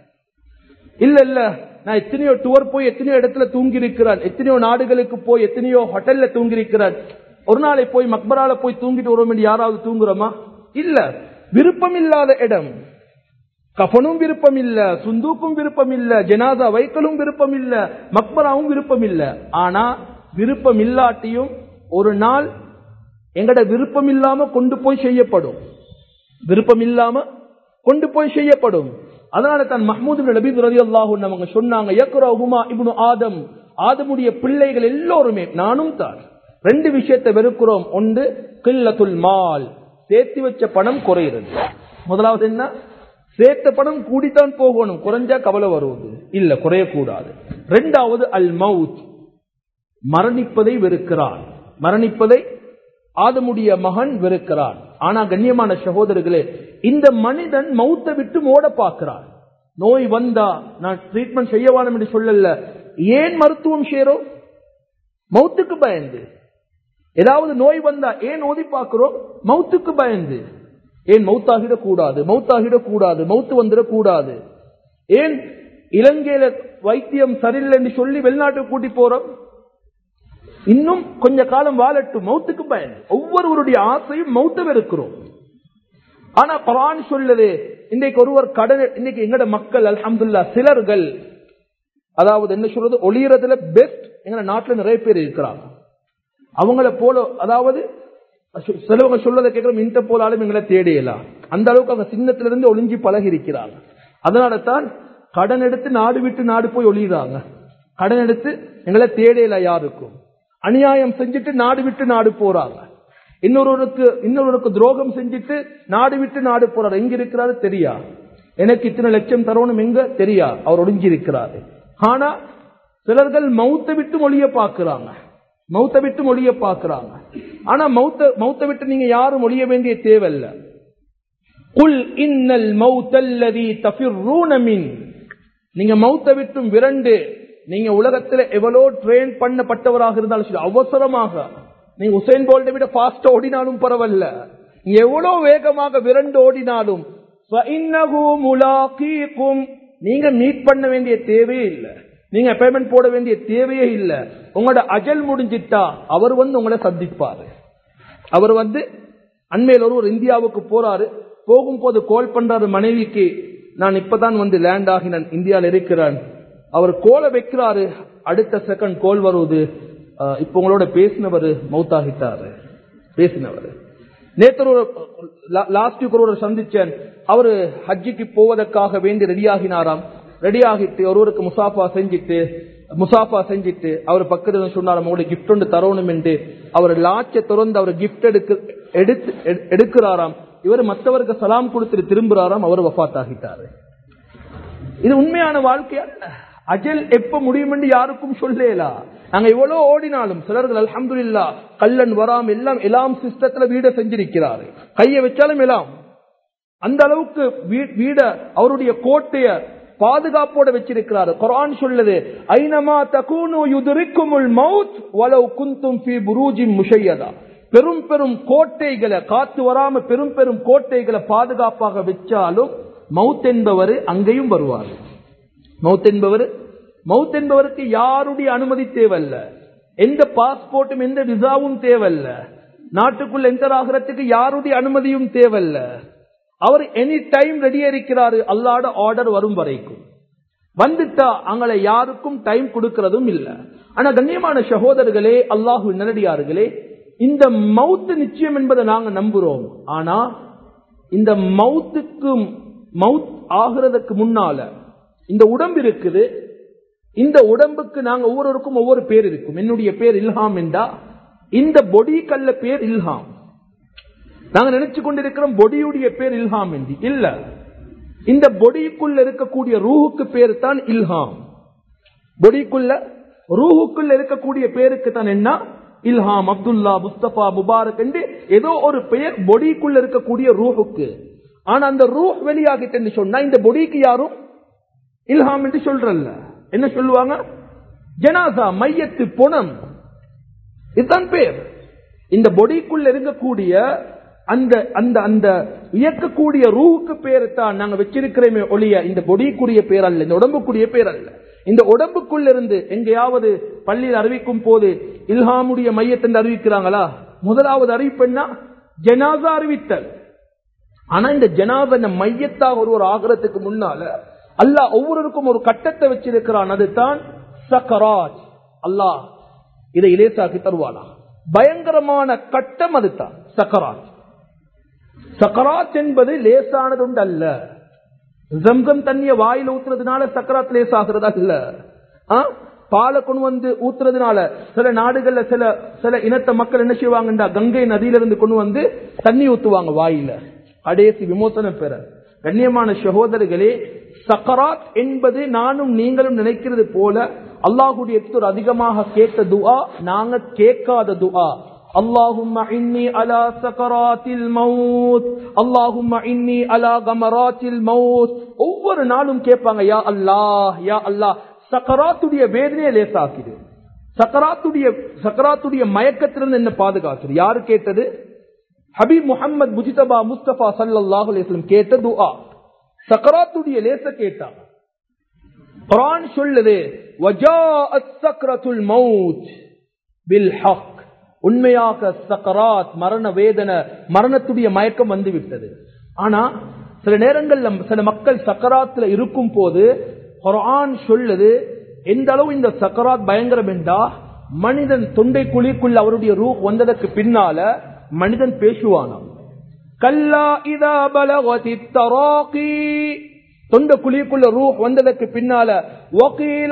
இல்ல இல்ல நான் எத்தனையோ டூர் போய் எத்தனையோ இடத்துல தூங்கி இருக்கிறான் எத்தனையோ நாடுகளுக்கு போய் எத்தனையோ ஹோட்டல்ல தூங்கி இருக்கிறான் ஒரு நாளை போய் மக்பரால போய் தூங்கிட்டு வரோம் என்று யாராவது தூங்குறோமா இல்ல விருப்பம் இல்லாத இடம் கஃபனும் விருப்பம் இல்ல சுந்தூக்கும் விருப்பம் இல்ல ஜனாதா வைக்கலும் விருப்பம் இல்ல மக்பராவும் விருப்பம் இல்ல ஆனா விருப்பம் இல்லாட்டியும் ஒரு நாள் எங்கட விருப்பம் இல்லாம கொண்டு போய் செய்யப்படும் விருப்பம் இல்லாம கொண்டு போய் செய்யப்படும் அதனால தான் மஹமூது நபீத் ரதி அல்லாஹு அவங்க சொன்னாங்க யக்ரஹுமா இப்னு ஆதம் ஆதமுடைய பிள்ளைகள் எல்லோருமே நானும் தான் ரெண்டு விஷயத்தை வெறுக்கிறோம் ஒன்று கில்லத்துல் மால் சேர்த்து வச்ச பணம் குறையிறது முதலாவது என்ன சேர்த்த பணம் கூடித்தான் போகணும் குறைஞ்சா கவலை வருவது இல்ல குறையக்கூடாது ரெண்டாவது அல் மவுத் மரணிப்பதை வெறுக்கிறான் மரணிப்பதை ஆதமுடைய மகன் வெறுக்கிறான் ஆனா கண்ணியமான சகோதரர்களே இந்த மனிதன் மௌத்தை விட்டு மோட பார்க்கிறான் நோய் வந்தா நான் ட்ரீட்மெண்ட் செய்ய வேணும் என்று சொல்லல ஏன் மருத்துவம் சேரும் மௌத்துக்கு பயந்து ஏதாவது நோய் வந்தா ஏன் ஓதி பார்க்கிறோம் மௌத்துக்கு பயந்து ஏன் மௌத்தாகிடக் கூடாது மௌத்தாகிடக் கூடாது மௌத்து வந்துடக் கூடாது ஏன் இலங்கையில வைத்தியம் சரியில்லை என்று சொல்லி வெளிநாட்டுக்கு கூட்டி போறோம் இன்னும் கொஞ்ச காலம் வாழட்டும் மௌத்துக்கு பயந்து ஒவ்வொருவருடைய ஆசையும் மௌத்த வெறுக்கிறோம் ஆனா பரான் சொல்லுது இன்னைக்கு ஒருவர் கடன் இன்னைக்கு எங்கட மக்கள் அல்ஹம்துல்லா சிலர்கள் அதாவது என்ன சொல்றது ஒளியறதுல பெஸ்ட் எங்க நாட்டுல நிறைய பேர் இருக்கிறாங்க அவங்கள போல அதாவது சிலவங்க சொல்றதை கேட்கிறோம் இந்த போலாலும் எங்களை தேடியலாம் அந்த அளவுக்கு அவங்க சின்னத்துல இருந்து ஒளிஞ்சு பழகி இருக்கிறாங்க அதனால தான் கடன் எடுத்து நாடு விட்டு நாடு போய் ஒளியுறாங்க கடன் எடுத்து எங்களை தேடையில யாருக்கும் அநியாயம் செஞ்சுட்டு நாடு விட்டு நாடு போறாங்க இன்னொருவருக்கு இன்னொருவருக்கு துரோகம் செஞ்சுட்டு நாடு விட்டு நாடு போறாரு எங்க இருக்கிறாரு தெரியா எனக்கு இத்தனை லட்சம் தரணும் எங்க தெரியா அவர் ஒளிஞ்சிருக்கிறாரு ஆனா சிலர்கள் மௌத்த விட்டு மொழிய பாக்குறாங்க மௌத்த விட்டு மொழிய பாக்குறாங்க ஆனா மௌத்த மௌத்த விட்டு நீங்க யாரும் மொழிய வேண்டிய தேவையில்ல குல் இன்னல் மௌத்தல்லதி தஃபிர்ரூன மின் நீங்க மௌத்த விட்டும் விரண்டு நீங்க உலகத்துல எவ்வளோ ட்ரெயின் பண்ணப்பட்டவராக இருந்தாலும் சரி அவசரமாக நீங்க உசைன் போல்ட்டை விட பாஸ்டா ஓடினாலும் பரவாயில்ல நீங்க எவ்வளவு வேகமாக விரண்டு ஓடினாலும் நீங்க மீட் பண்ண வேண்டிய தேவையே இல்லை நீங்க பேமெண்ட் போட வேண்டிய தேவையே இல்லை உங்களோட அஜல் முடிஞ்சிட்டா அவர் வந்து உங்களை சந்திப்பாரு அவர் வந்து அண்மையில் ஒருவர் இந்தியாவுக்கு போறாரு போகும்போது கால் பண்றாரு மனைவிக்கு நான் இப்பதான் வந்து லேண்ட் ஆகி நான் இந்தியாவில் இருக்கிறேன் அவர் கோலை வைக்கிறாரு அடுத்த செகண்ட் கோல் வருவது இப்ப உங்களோட பேசினவர் மௌத்தாகிட்டாரு பேசினவர் நேற்று ஒரு லாஸ்ட் வீக் ஒருவர் சந்திச்சேன் அவரு ஹஜ்ஜிக்கு போவதற்காக வேண்டி ரெடி ஆகினாராம் ரெடி ஆகிட்டு ஒருவருக்கு முசாஃபா செஞ்சிட்டு முசாஃபா செஞ்சிட்டு அவர் பக்கத்துல சொன்னார் உங்களுடைய கிஃப்ட் ஒன்று தரணும் என்று அவர் லாட்ச திறந்து அவர் கிஃப்ட் எடுக்க எடுத்து எடுக்கிறாராம் இவர் மற்றவருக்கு சலாம் கொடுத்துட்டு திரும்புறாராம் அவர் வஃத் ஆகிட்டாரு இது உண்மையான வாழ்க்கை அல்ல அஜல் எப்ப முடியும் என்று யாருக்கும் சொல்லலா நாங்க எவ்வளவு ஓடினாலும் சிலர்கள் அலமது இல்லா கல்லன் வராம் எல்லாம் எல்லாம் சிஸ்டத்துல வீட செஞ்சிருக்கிறாரு கையை வச்சாலும் எல்லாம் அந்த அளவுக்கு வீட அவருடைய கோட்டைய பாதுகாப்போட வச்சிருக்கிறாரு குரான் சொல்லுது ஐனமா தகுனு யுதுரிக்குமுல் மவுத் வலவ் குந்தும் ஃபி புரூஜின் முஷையதா பெரும் பெரும் கோட்டைகளை காத்து வராம பெரும் பெரும் கோட்டைகளை பாதுகாப்பாக வச்சாலும் மவுத் என்பவர் அங்கேயும் வருவார் மவுத் என்பவர் மவுத் என்பவருக்கு யாருடைய அனுமதி தேவையில்ல எந்த பாஸ்போர்ட்டும் எந்த விசாவும் தேவையில்ல நாட்டுக்குள்ள என்டர் ஆகிறதுக்கு யாருடைய அனுமதியும் தேவையில்ல அவர் எனி டைம் ரெடியா இருக்கிறாரு அல்லாட ஆர்டர் வரும் வரைக்கும் வந்துட்டா அங்களை யாருக்கும் டைம் கொடுக்கறதும் இல்ல ஆனா கண்ணியமான சகோதரர்களே அல்லாஹு நேரடியார்களே இந்த மவுத்து நிச்சயம் என்பதை நாங்க நம்புறோம் ஆனா இந்த மவுத்துக்கும் மவுத் ஆகிறதுக்கு முன்னால இந்த உடம்பு இருக்குது இந்த உடம்புக்கு நாங்க ஒவ்வொருவருக்கும் ஒவ்வொரு பேர் இருக்கும் என்னுடைய பேர் இல்ஹாம் என்றா இந்த பொடி கல்ல பேர் இல்ஹாம் நாங்க நினைச்சு கொண்டிருக்கிறோம் பொடியுடைய பேர் இல்ஹாம் என்று இல்ல இந்த பொடிக்குள்ள இருக்கக்கூடிய ரூஹுக்கு பேர் தான் இல்ஹாம் பொடிக்குள்ள ரூஹுக்குள்ள இருக்கக்கூடிய பேருக்கு தான் என்ன இல்ஹாம் அப்துல்லா முஸ்தபா முபாரக் என்று ஏதோ ஒரு பெயர் பொடிக்குள்ள இருக்கக்கூடிய ரூஹுக்கு ஆனா அந்த ரூஹ் வெளியாகிட்டு சொன்னா இந்த பொடிக்கு யாரும் இல்ஹாம் என்று சொல்றல்ல என்ன சொல்லுவாங்க ஜனாசா மையத்து பொணம் இதுதான் பேர் இந்த பொடிக்குள்ள இருக்கக்கூடிய அந்த அந்த அந்த இயக்கக்கூடிய ரூவுக்கு பேரு தான் நாங்க வச்சிருக்கிறோமே ஒளிய இந்த பொடிக்குரிய பேர் அல்ல இந்த உடம்புக்குரிய பேர் அல்ல இந்த உடம்புக்குள்ள இருந்து எங்கேயாவது பள்ளியில் அறிவிக்கும் போது இல்ஹாமுடைய மையத்தை அறிவிக்கிறாங்களா முதலாவது அறிவிப்புன்னா ஜனாசா அறிவித்தல் ஆனா இந்த ஜனாத மையத்தாக ஒருவர் ஆகிறதுக்கு முன்னால அல்லாஹ் ஒவ்வொருவருக்கும் ஒரு கட்டத்தை வச்சிருக்கிறான் அதுதான் சக்கராஜ் அல்லாஹ் இதை இலேசாக்கி தருவானா பயங்கரமான கட்டம் அதுதான் சக்கராஜ் சக்கராத் என்பது லேசானது உண்டு அல்ல ஜம்சம் தண்ணிய வாயில ஊத்துறதுனால சக்கராத் லேசாகிறது அல்ல பாலை கொண்டு வந்து ஊத்துறதுனால சில நாடுகள்ல சில சில இனத்த மக்கள் என்ன செய்வாங்கன்றா கங்கை நதியிலிருந்து கொண்டு வந்து தண்ணி ஊத்துவாங்க வாயில கடைசி விமோசனம் பெற கண்ணியமான சகோதரர்களே சக்கராத் என்பது நானும் நீங்களும் நினைக்கிறது போல அல்லாஹுடைய அதிகமாக கேட்ட துஆ நாங்க கேட்காத துஆ اللهم إني على سكرات الموت اللهم إني على غمرات الموت ஒவ்வொரு நாளும் கேட்பாங்க யா அல்லாஹ் யா அல்லாஹ் சக்கராத்துடைய வேதனையை லேசாக்குது சக்கராத்துடைய சக்கராத்துடைய மயக்கத்திலிருந்து என்ன பாதுகாக்குது யாரு கேட்டது ஹபீப் முகமது முஜிதபா முஸ்தபா சல்லாஹ் அலிஸ்லம் கேட்ட துஆ சக்கராத்துடைய லேச கேட்டாங்க குரான் சொல்லுது வஜாஅத் சக்ரத்துல் மௌத் பில் ஹக் உண்மையாக சக்கராத் மரண வேதனை மரணத்துடைய மயக்கம் வந்து விட்டது ஆனா சில நேரங்கள்ல சில மக்கள் சக்கராத்துல இருக்கும் போது குரான் சொல்லுது எந்த அளவு இந்த சக்கராத் பயங்கரம் என்றா மனிதன் தொண்டை குழிக்குள்ள அவருடைய ரூ வந்ததற்கு பின்னால மனிதன் பேசுவானாம் கல்லா இதா பலவதி தராகி தொண்ட குழிக்குள்ள ரூ வந்ததற்கு பின்னால வக்கீல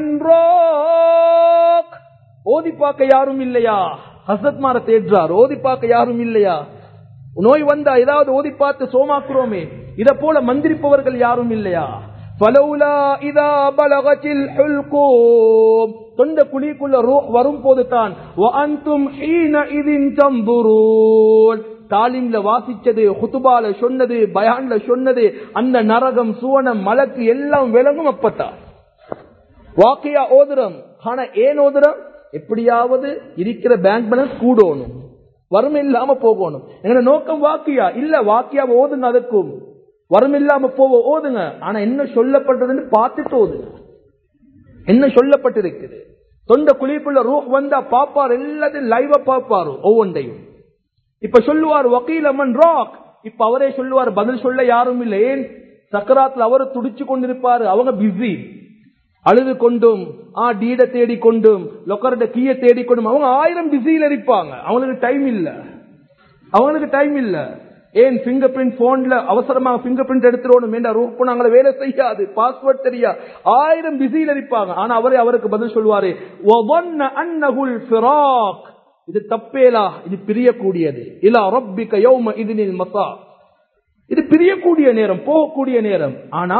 மன்றோக் ஓதி பார்க்க யாரும் இல்லையா ஹசத் மார தேடுறார் ஓதி பார்க்க யாரும் இல்லையா நோய் வந்தா ஏதாவது ஓதி பார்த்து சோமாக்குறோமே இத போல மந்திரிப்பவர்கள் யாரும் இல்லையா பலவுலா இதா பலகத்தில் ஹுல்கூம் தொண்ட குழிக்குள்ள ரூஹ் வரும் போது தான் வஅன்தும் ஹீன இதின் தம்புரூன் தாலிம்ல வாசிச்சது ஹுத்துபால சொன்னது பயான்ல சொன்னது அந்த நரகம் சுவனம் மலக்கு எல்லாம் விளங்கும் அப்பத்தான் வாக்கியா ஓதுரம் ஆனா ஏன் ஓதுரம் எப்படியாவது இருக்கிற பேங்க் பேலன்ஸ் கூடணும் வறுமை இல்லாம போகணும் எங்க நோக்கம் வாக்கியா இல்ல வாக்கியா ஓதுங்க அதுக்கும் வறுமை இல்லாம போக ஓதுங்க ஆனா என்ன சொல்லப்பட்டதுன்னு பார்த்துட்டு ஓதுங்க என்ன சொல்லப்பட்டிருக்குது தொண்ட குழிக்குள்ள ரூஹ் வந்தா பாப்பார் எல்லாத்தையும் லைவா பார்ப்பாரு ஒவ்வொன்றையும் இப்ப சொல்லுவார் வக்கீல் அம்மன் ராக் இப்ப அவரே சொல்லுவார் பதில் சொல்ல யாரும் இல்லை ஏன் சக்கராத்துல அவர் துடிச்சு கொண்டிருப்பாரு அவங்க பிஸி அழுது கொண்டும் ஆ டீட தேடி கொண்டும் லொக்கரட கீய தேடி கொண்டும் அவங்க ஆயிரம் பிஸியில் இருப்பாங்க அவங்களுக்கு டைம் இல்ல அவங்களுக்கு டைம் இல்ல ஏன் பிங்கர் பிரிண்ட் போன்ல அவசரமாக பிங்கர் பிரிண்ட் எடுத்துடணும் என்ற ரூப் நாங்கள வேலை செய்யாது பாஸ்வேர்ட் தெரியா ஆயிரம் பிஸியில் இருப்பாங்க ஆனா அவரே அவருக்கு பதில் சொல்வாரு அன்னகுல் ஃபிராக் இது தப்பேலா இது பிரியக்கூடியது இல்லா ரப்பிக்க யௌம இதுனில் மசா இது பிரியக்கூடிய நேரம் போகக்கூடிய நேரம் ஆனா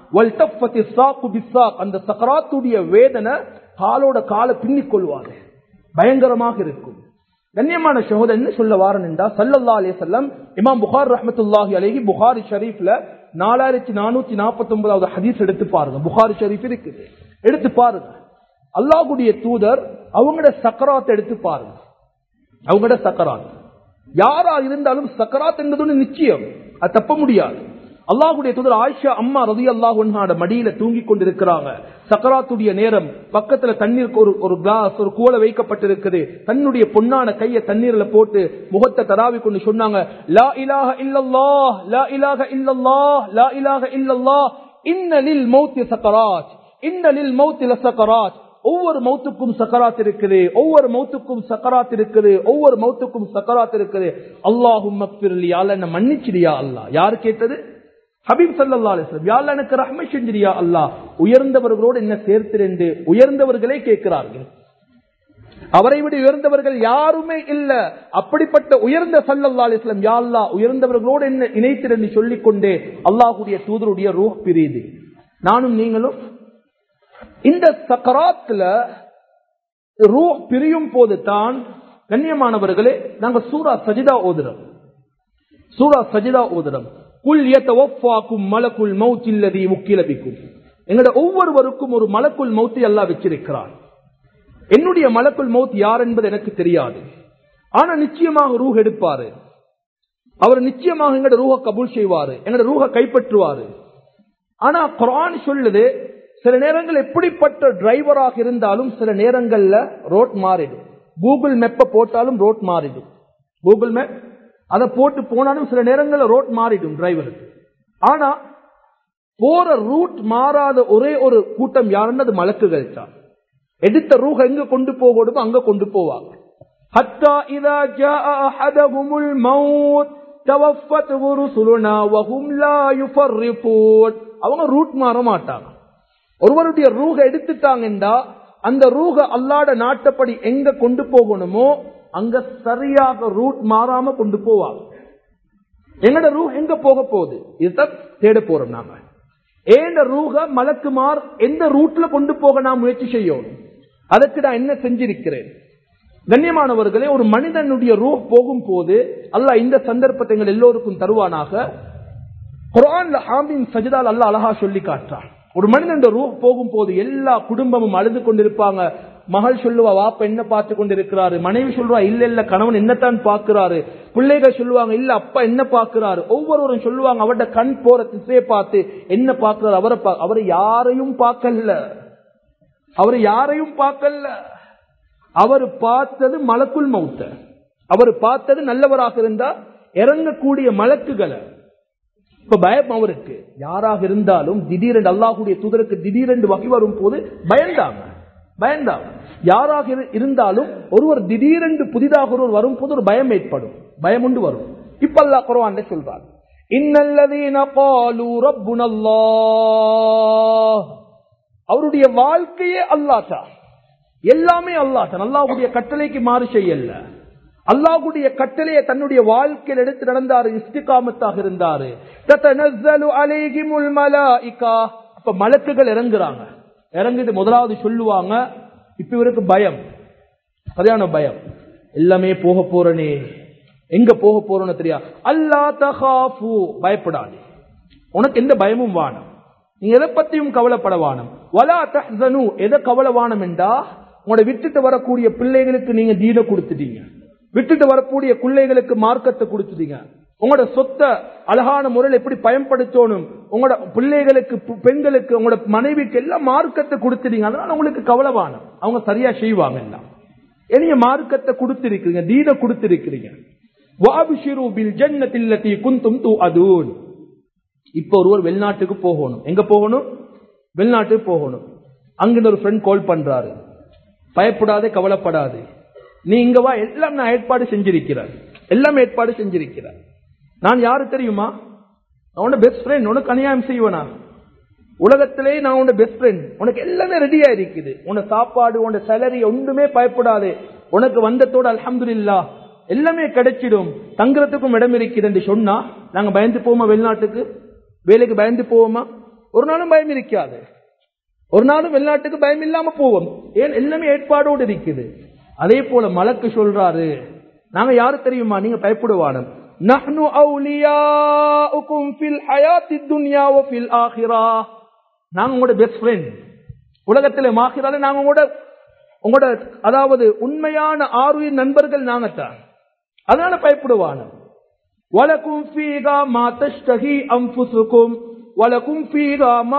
அந்த சக்கராத்துடைய வேதனை காலோட கால பின்னிக் கொள்வாங்க பயங்கரமாக இருக்கும் கண்ணியமான சகோதரன் என்ன சொல்ல வாரன் என்றா சல்லல்லா அலே செல்லம் இமாம் புகார் ரஹமத்துல்லாஹி அலேஹி புகாரி ஷரீஃப்ல நாலாயிரத்தி நானூத்தி நாற்பத்தி ஒன்பதாவது ஹதீஸ் எடுத்து பாருங்க புகாரி ஷரீஃப் இருக்குது எடுத்து பாருங்க அல்லாஹுடைய தூதர் அவங்களோட சக்கராத்தை எடுத்து பாருங்க அவங்களோட சக்கராத் யாரா இருந்தாலும் சக்கராத் என்பது நிச்சயம் அது தப்ப முடியாது அல்லாஹுடைய தூதர் ஆயிஷா அம்மா ரதி அல்லாஹ் மடியில தூங்கி கொண்டிருக்கிறாங்க சக்கராத்துடைய நேரம் பக்கத்துல தண்ணீர் ஒரு ஒரு கிளாஸ் ஒரு கூலை வைக்கப்பட்டிருக்குது தன்னுடைய பொன்னான கைய தண்ணீர்ல போட்டு முகத்தை தராவி கொண்டு சொன்னாங்க லா இலாக இல்லல்லா லா இலாக இல்லல்லா லா இலாக இல்லல்லா இன்னலில் மௌத்தி சக்கராத் இன்னலில் மௌத்தி சக்கராத் ஒவ்வொரு மௌத்துக்கும் சக்கராத் இருக்குது ஒவ்வொரு மௌத்துக்கும் சக்கராத் இருக்குது ஒவ்வொரு மௌத்துக்கும் சக்கராத் இருக்குது அல்லாஹும் என்ன மன்னிச்சிடியா அல்லா யாரு கேட்டது ஹபீப் சல்லா அலிஸ்லாம் யாழ் எனக்கு ரஹ்மை செஞ்சிரியா அல்லா உயர்ந்தவர்களோடு என்ன சேர்த்திருந்து உயர்ந்தவர்களே கேட்கிறார்கள் அவரை விட உயர்ந்தவர்கள் யாருமே இல்ல அப்படிப்பட்ட உயர்ந்த சல்லல்லா அலிஸ்லாம் யாழ்லா உயர்ந்தவர்களோடு என்ன இணைத்திருந்து சொல்லிக் கொண்டே அல்லாஹுடைய தூதருடைய ரூஹ் பிரியுது நானும் நீங்களும் இந்த சக்கராத்துல ரூ பிரியும் போது தான் கண்ணியமானவர்களே நாங்க சூரா சஜிதா ஓதுறோம் சூரா சஜிதா ஓதுறோம் குல் யத்தவஃபாக்கும் மலக்குல் மௌத்தில்லதி முக்கிலபிக்கும் எங்கட ஒவ்வொருவருக்கும் ஒரு மலக்குல் மௌத்தை அல்லாஹ் வச்சிருக்கிறான் என்னுடைய மலக்குல் மௌத் யார் என்பது எனக்கு தெரியாது ஆனா நிச்சயமாக ரூஹ் எடுப்பாரு அவர் நிச்சயமாக எங்கட ரூஹ கபூல் செய்வாரு எங்கட ரூஹ கைப்பற்றுவாரு ஆனா குரான் சொல்லுது சில நேரங்கள் எப்படிப்பட்ட டிரைவராக இருந்தாலும் சில நேரங்கள்ல ரோட் மாறிடும் கூகுள் மேப்பை போட்டாலும் ரோட் மாறிடும் கூகுள் மேப் அதை போட்டு போனாலும் சில நேரங்கள்ல ரோட் மாறிடும் டிரைவருக்கு ஆனா போற ரூட் மாறாத ஒரே ஒரு கூட்டம் யாருன்னு அது மலக்குகள் தான் எடுத்த ரூஹ எங்க கொண்டு போகணுமோ அங்க கொண்டு போவாங்க حتى إذا جاء أحدهم الموت توفته رسلنا وهم لا يفرطون அவங்க ரூட் மாற மாட்டாங்க ஒருவருடைய ரூஹ எடுத்துட்டாங்கண்டா அந்த ரூஹ அல்லாட நாட்டப்படி எங்க கொண்டு போகணுமோ அங்க சரியாக ரூட் மாறாம கொண்டு போவாங்க எங்கட ரூஹ் எங்க போக போகுது இதுதான் தேட போறோம் நாம ஏண்ட ரூஹ மலக்குமார் எந்த ரூட்ல கொண்டு போக நான் முயற்சி செய்யணும் அதுக்கு நான் என்ன செஞ்சிருக்கிறேன் கண்ணியமானவர்களே ஒரு மனிதனுடைய ரூஹ் போகும் போது அல்லாஹ் இந்த சந்தர்ப்பத்தை எங்கள் எல்லோருக்கும் தருவானாக குரான்ல ஹாமின் சஜிதால் அல்லாஹ் அழகா சொல்லி காட்டுறான் ஒரு மனிதன் ரூஹ் போகும் போது எல்லா குடும்பமும் அழுது கொண்டிருப்பாங்க மகள் சொல்லுவா வாப்ப என்ன பார்த்து கொண்டிருக்கிறாரு மனைவி சொல்லுவா இல்ல இல்ல கணவன் என்னத்தான் பாக்குறாரு பிள்ளைகள் சொல்லுவாங்க இல்ல அப்பா என்ன பாக்குறாரு ஒவ்வொருவரும் சொல்லுவாங்க அவருடைய கண் போற திசையை பார்த்து என்ன பாக்குறாரு அவரை பா- அவரை யாரையும் பார்க்கல அவர் யாரையும் பார்க்கல அவர் பார்த்தது மலக்குள் மௌத்த அவர் பார்த்தது நல்லவராக இருந்தா இறங்கக்கூடிய மலக்குகளை இப்ப பயம் அவருக்கு யாராக இருந்தாலும் திடீரென்று அல்லாஹுடைய தூதருக்கு திடீரென்று வகை வரும் போது பயந்தாங்க பயந்தாங்க யாராக இரு- இருந்தாலும் ஒருவர் திடீரென்று புதிதாக ஒருவர் வரும் போது ஒரு பயம் ஏற்படும் பயம் உண்டு வரும் இப்ப அல்லாஹ் குர்ஆன்ல சொல்றார் இன்னல்லதீன قالوا ربنا الله அவருடைய வாழ்க்கையே அல்லாஹ் எல்லாமே அல்லாஹ் தான் அல்லாஹ்வுடைய கட்டளைக்கு மாறு செய்யல அல்லாஹ்வுடைய கட்டளையை தன்னுடைய வாழ்க்கையில் எடுத்து நடந்தாரு இஸ்திகாமத்தாக இருந்தாரு தத்தனஸ்ஸலு அலைஹிமுல் மலாயிகா அப்ப மலக்குகள் இறங்குறாங்க இறங்கிட்டு முதலாவது சொல்லுவாங்க இப்ப இவருக்கு பயம் சரியான பயம் எல்லாமே போக போறனே எங்க போக போறோன்னு தெரியா அல்லா தகாஃபு பயப்படாது உனக்கு எந்த பயமும் வானம் நீ எதை பத்தியும் கவலைப்பட வானம் வலா தஹ்சனு எதை கவலை வானம் என்றா உங்களோட விட்டுட்டு வரக்கூடிய பிள்ளைகளுக்கு நீங்க தீன கொடுத்துட்டீங்க விட்டுட்டு வரக்கூடிய பிள்ளைகளுக்கு மார்க்கத்தை கொடுத்துட்டீங்க உங்களோட சொத்தை அழகான முறையில் எப்படி பயன்படுத்தணும் உங்களோட பிள்ளைகளுக்கு பு- பெண்களுக்கு உங்களோட மனைவிக்கு எல்லாம் மார்க்கத்தை கொடுத்துட்டீங்க அதனால உங்களுக்கு கவலைவானம் அவங்க சரியா செய்வாங்க எல்லாம் நீங்க மார்க்கத்தை கொடுத்திருக்கிறீங்க தீன கொடுத்திருக்கிறீங்க வாபிஷிரு பில் ஜன்னத்தில்லதி குந்தும் துஅதூன் இப்ப ஒருவர் வெளிநாட்டுக்கு போகணும் எங்க போகணும் வெளிநாட்டுக்கு போகணும் அங்கிருந்து ஒரு ஃப்ரெண்ட் கால் பண்றாரு பயப்படாதே கவலைப்படாது நீ இங்க வா எல்லாம் நான் ஏற்பாடு செஞ்சிருக்கிறேன் எல்லாம் ஏற்பாடு செஞ்சிருக்கிறேன் நான் யாரு தெரியுமா நான் உன்ன பெஸ்ட் ஃப்ரெண்ட் உனக்கு அநியாயம் செய்வனா உலகத்திலே நான் உன்ன பெஸ்ட் ஃப்ரெண்ட் உனக்கு எல்லாமே ரெடியா இருக்குது உன சாப்பாடு உன சேலரி ஒன்றுமே பயப்படாது உனக்கு வந்ததோட அல்ஹம்துலில்லா எல்லாமே கிடைச்சிடும் தங்குறதுக்கும் இடம் இருக்குது என்று சொன்னா நாங்க பயந்து போவோமா வெளிநாட்டுக்கு வேலைக்கு பயந்து போவோமா ஒரு நாளும் பயம் இருக்காது ஒரு நாளும் வெளிநாட்டுக்கு பயம் இல்லாம போவோம் ஏன் எல்லாமே ஏற்பாடோடு இருக்குது அதே போல மலக்கு சொல்றாரு நாங்க யாரு தெரியுமா நீங்க பயப்படுவானம் நஹ்னு அவுலியாஉக்கும் ஃபில் ஹயாத்தித் துன்யா வ ஃபில் ஆখিরা நாங்க உங்களோட பெஸ்ட் ஃப்ரெண்ட் உலகத்திலே மாகிறால நாங்க உங்களோட உங்களோட அதாவது உண்மையான ஆறுயிர் நண்பர்கள் நாங்க தான் அதனால பயப்படுவானம் வலக்கும் ஃபீகா மா தஷ்தஹி அன்ஃபுசுக்கும் வலக்கும் ஃபீகா மா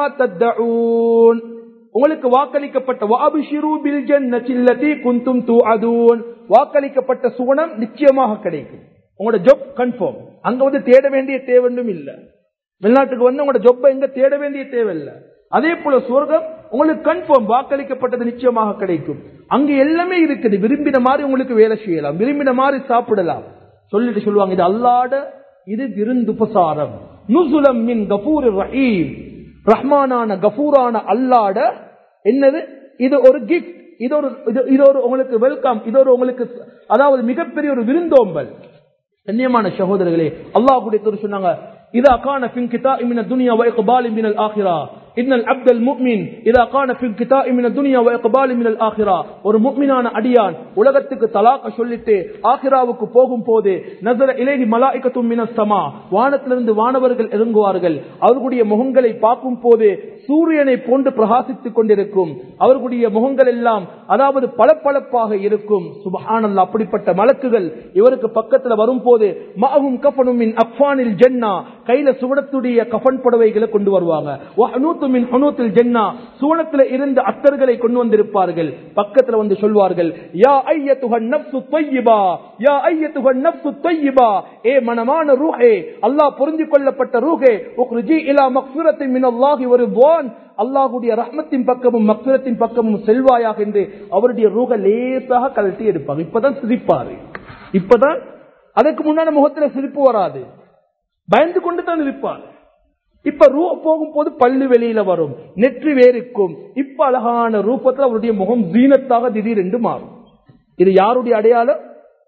தத்தஊன் உங்களுக்கு வாக்களிக்கப்பட்ட வாபிஷிரு பில் ஜன்னத்தி அல்லதி குந்தும் துஅதூன் வாக்களிக்கப்பட்ட சுவனம் நிச்சயமாக கிடைக்கும் உங்களோட ஜாப் கன்ஃபார்ம் அங்க வந்து தேட வேண்டிய தேவையும் இல்ல வெளிநாட்டுக்கு வந்து உங்களோட ஜொப்பை எங்க தேட வேண்டிய தேவை இல்ல அதே போல சொர்க்கம் உங்களுக்கு கன்ஃபார்ம் வாக்களிக்கப்பட்டது நிச்சயமாக கிடைக்கும் அங்க எல்லாமே இருக்குது விரும்பின மாதிரி உங்களுக்கு வேலை செய்யலாம் விரும்பின மாதிரி சாப்பிடலாம் சொல்லிட்டு சொல்லுவாங்க இது அல்லாட இது விருந்துபசாரம் நுசுலம் மின் கபூர் ரஹீம் ரஹ்மானான கபூரான அல்லாட என்னது இது ஒரு கிஃப்ட் இது ஒரு இது- இது ஒரு உங்களுக்கு வெல்கம் இது ஒரு உங்களுக்கு அதாவது மிகப்பெரிய ஒரு விருந்தோம்பல் கண்ணியமான சகோதரர்களே அல்லாஹ்வுடைய தூதர் சொன்னாங்க இதா கான ஃபின் கிதாஇ மின துன்யா வ இக்பாலி மினல் ஆখিরা இன்னல் அப்தல் முக்மின் இதா கான ஃபில் கிதாஇ மின துனியா வ இக்பாலி மினல் ஆখিরা ஒரு முக்மினான அடியான் உலகத்துக்கு தலாக்க சொல்லிட்டு ஆখিরাவுக்கு போகும் போது நஸர இலைஹி மலாயிகத்தும் மினஸ் ஸமா வானத்திலிருந்து வானவர்கள் இறங்குவார்கள் அவர்களுடைய முகங்களை பார்க்கும் போது சூரியனை போன்று பிரகாசித்துக் கொண்டிருக்கும் அவர்களுடைய முகங்கள் எல்லாம் அதாவது பளபளப்பாக இருக்கும் சுபஹானல்லாஹ் அப்படிப்பட்ட மலக்குகள் இவருக்கு பக்கத்துல வரும்போது மஅஹும் கஃபனும் மின் அக்ஃபானில் ஜன்னா கையில சுவனத்துடைய கஃபன் புடவைகளை கொண்டு வருவாங்க வஹனூத்து மின் ஹனூத்தில் ஜன்னா சுவனத்துல இருந்து அத்தர்களை கொண்டு வந்திருப்பார்கள் பக்கத்துல வந்து சொல்வார்கள் யா ஐயத்துஹன் நஃப்சு த்வையிபா யா ஐயத்துஹன் நஃப்சு த்வையிபா ஏ மனமான ரூஹே அல்லாஹ் புரிந்து கொள்ளப்பட்ட ரூஹே உக்ருஜி இலா மக்ஃபிரத்தின் மின் அல்லாஹி வருவான் அல்லாஹுடைய ரஹ்மத்தின் பக்கமும் மக்ஃபிரத்தின் பக்கமும் செல்வாயாக என்று அவருடைய ரூக லேசாக கழட்டி எடுப்பாங்க இப்பதான் சிரிப்பாரு இப்பதான் அதுக்கு முன்னாடி முகத்துல சிரிப்பு வராது பயந்து கொண்டு தான் இருப்பார் இப்ப ரூ போகும்போது பல்லு வெளியில வரும் நெற்றி வேறுக்கும் இப்ப அழகான ரூபத்தில் அவருடைய முகம் ஜீனத்தாக திடீரென்று மாறும் இது யாருடைய அடையாளம்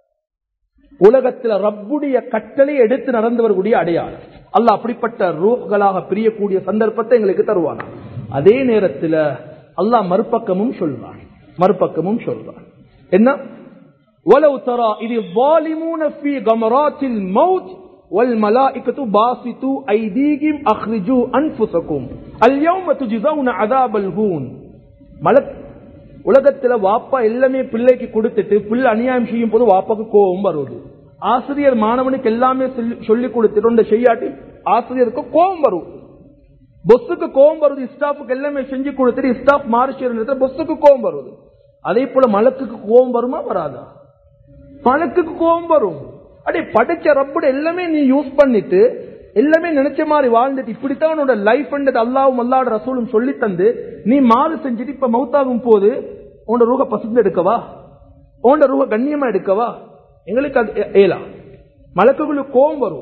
உலகத்தில் ரப்புடைய கட்டளை எடுத்து நடந்தவர்களுடைய அடையாளம் அல்லாஹ் அப்படிப்பட்ட ரூஹ்களாக பிரியக்கூடிய சந்தர்ப்பத்தை எங்களுக்கு தருவான் அதே நேரத்தில் அல்லாஹ் மறுபக்கமும் சொல்றான் மறுபக்கமும் சொல்றான் என்ன ولو ترى إذ الظالمون في غمرات الموت والملائكة باسطوا أيديهم أخرجوا أنفسكم اليوم تجزون عذاب الهون மலக் உலகத்துல வாப்பா எல்லாமே பிள்ளைக்கு கொடுத்துட்டு பிள்ளை அநியாயம் செய்யும் போது வாப்பாக்கு கோபம் வருவது ஆசிரியர் மாணவனுக்கு எல்லாமே சொல்லி- சொல்லி கொடுத்துட்டு ஒன்றை செய்யாட்டி ஆசிரியருக்கு கோபம் வரும் பொஸ்ஸுக்கு கோபம் வருது ஸ்டாஃபுக்கு எல்லாமே செஞ்சு கொடுத்துட்டு ஸ்டாஃப் மாறி செய்யற பொஸ்ஸுக்கு கோபம் வருது அதே போல மலக்குக்கு கோபம் வருமா வராதா மலக்குக்கு கோபம் வரும் அடே படிச்ச ரப்பட எல்லாமே நீ யூஸ் பண்ணிட்டு எல்லாமே நினைச்ச மாதிரி வாழ்ந்துட்டு இப்படித்தான் உன்னோட லைஃப் அல்லாவும் அல்லாட ரசூலும் சொல்லி தந்து நீ மாறு செஞ்சுட்டு இப்ப மவுத்தாகும் போது உன்னோட ரூக பசுந்து எடுக்கவா உன்னோட ரூக கண்ணியமா எடுக்கவா எங்களுக்கு அது ஏ- ஏலா மலக்குகளுக்கு கோபம் வரும்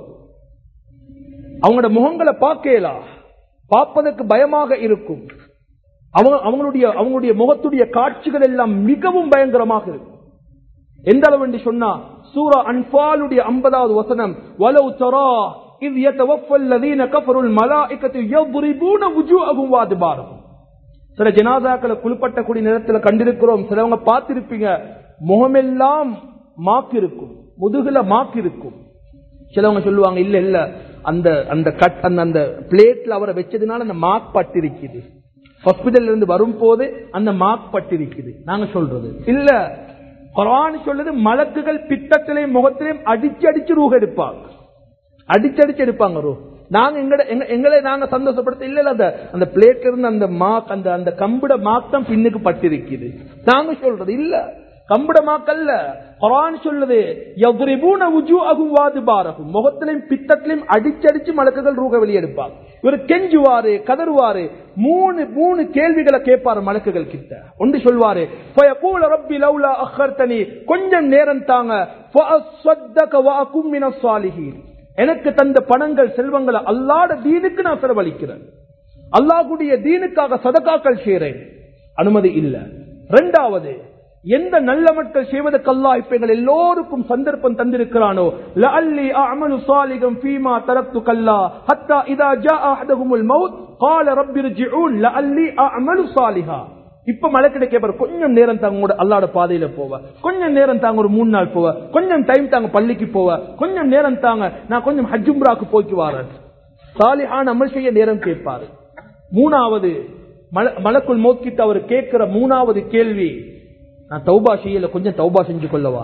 அவங்களோட முகங்களை பார்க்கலா பார்ப்பதற்கு பயமாக இருக்கும் அவங்க அவங்களுடைய அவங்களுடைய முகத்துடைய காட்சிகள் எல்லாம் மிகவும் பயங்கரமாக இருக்கும் எந்த அளவு என்று சொன்னா சூரா அன்பாலுடைய ஐம்பதாவது வசனம் வலவு தரா இது يتوفى كفروا الملائكة يضربون وجوههم وادبارهم சில ஜனாதாக்களை குளிப்பட்டக்கூடிய நேரத்தில் கண்டிருக்கிறோம் சிலவங்க பார்த்திருப்பீங்க முகமெல்லாம் மாக்கு இருக்கும் முதுகுல மாக்கு இருக்கும் சிலவங்க சொல்லுவாங்க இல்ல இல்ல அந்த அந்த கட் அந்த அந்த பிளேட்ல அவரை வச்சதுனால அந்த மார்க் பட்டிருக்குது ஹாஸ்பிட்டல்ல இருந்து வரும்போது அந்த மார்க் பட்டிருக்குது நாங்க சொல்றது இல்ல குரான் சொல்லுது மலக்குகள் பித்தத்திலையும் முகத்திலையும் அடிச்சு அடிச்சு ரூக எடுப்பாங்க அடிச்சு அடிச்சு எடுப்பாங்க ரூ நாங்க எங்கட எங்க- எங்களை நாங்க சந்தோஷப்படுத்த இல்ல இல்ல அந்த அந்த பிளேட்ல இருந்து அந்த மாக் அந்த அந்த கம்பிட மாக் தான் பின்னுக்கு பட்டிருக்குது நாங்க சொல்றது இல்ல கம்பிட மாக்கல்ல குரான் சொல்லுது எவ்ரிபூன உஜூஅஹும் வாதுபாரஹும் முகத்திலையும் பித்தத்திலையும் அடிச்சடிச்சு மலக்குகள் ரூக வெளியெடுப்பாங்க இவர் கெஞ்சுவாரு கதறுவாரு மூணு மூணு கேள்விகளை கேட்பாரு மலக்குகள் கிட்ட ஒன்று சொல்வாரு فَيَقُولُ رَبِّ لَوْلَا أَخَّرْتَنِي கொஞ்சம் நேரம் தாங்க فَأَصَّدَّقَ وَأَكُن مِّنَ الصَّالِحِينَ எனக்கு தந்த பணங்கள் செல்வங்களை அல்லாட தீனுக்கு நான் செலவழிக்கிறேன் அல்லாஹ்வுடைய தீனுக்காக சதகாக்கள் செய்றேன் அனுமதி இல்ல ரெண்டாவது எந்த நல்ல மக்கள் செய்வதற்கு அல்லாஹ் இப்ப எங்கள் எல்லோருக்கும் சந்தர்ப்பம் தந்திருக்கிறானோ லஅல்லி அஅமலு சாலிகம் ஃபீமா தரக்து கல்லா ஹத்தா இதா ஜாஅ அஹதஹுமுல் மௌத் قال رب ارجعون لعلي اعمل صالحا இப்ப மலக்கிட கேப்பாரு கொஞ்சம் நேரம் தாங்க உங்களோட அல்லாட பாதையில போவ கொஞ்சம் நேரம் தாங்க ஒரு மூணு நாள் போவ கொஞ்சம் டைம் தாங்க பள்ளிக்கு போவ கொஞ்சம் நேரம் தாங்க நான் கொஞ்சம் ஹஜ்ஜும்ராக்கு போய்க்கு வரேன் சாலிஹான் அமல் செய்ய நேரம் கேட்பாரு மூணாவது மல- மலக்குள் மோக்கிட்டு அவர் கேட்கிற மூணாவது கேள்வி நான் தௌபா செய்யல கொஞ்சம் தௌபா செஞ்சு கொள்ளவா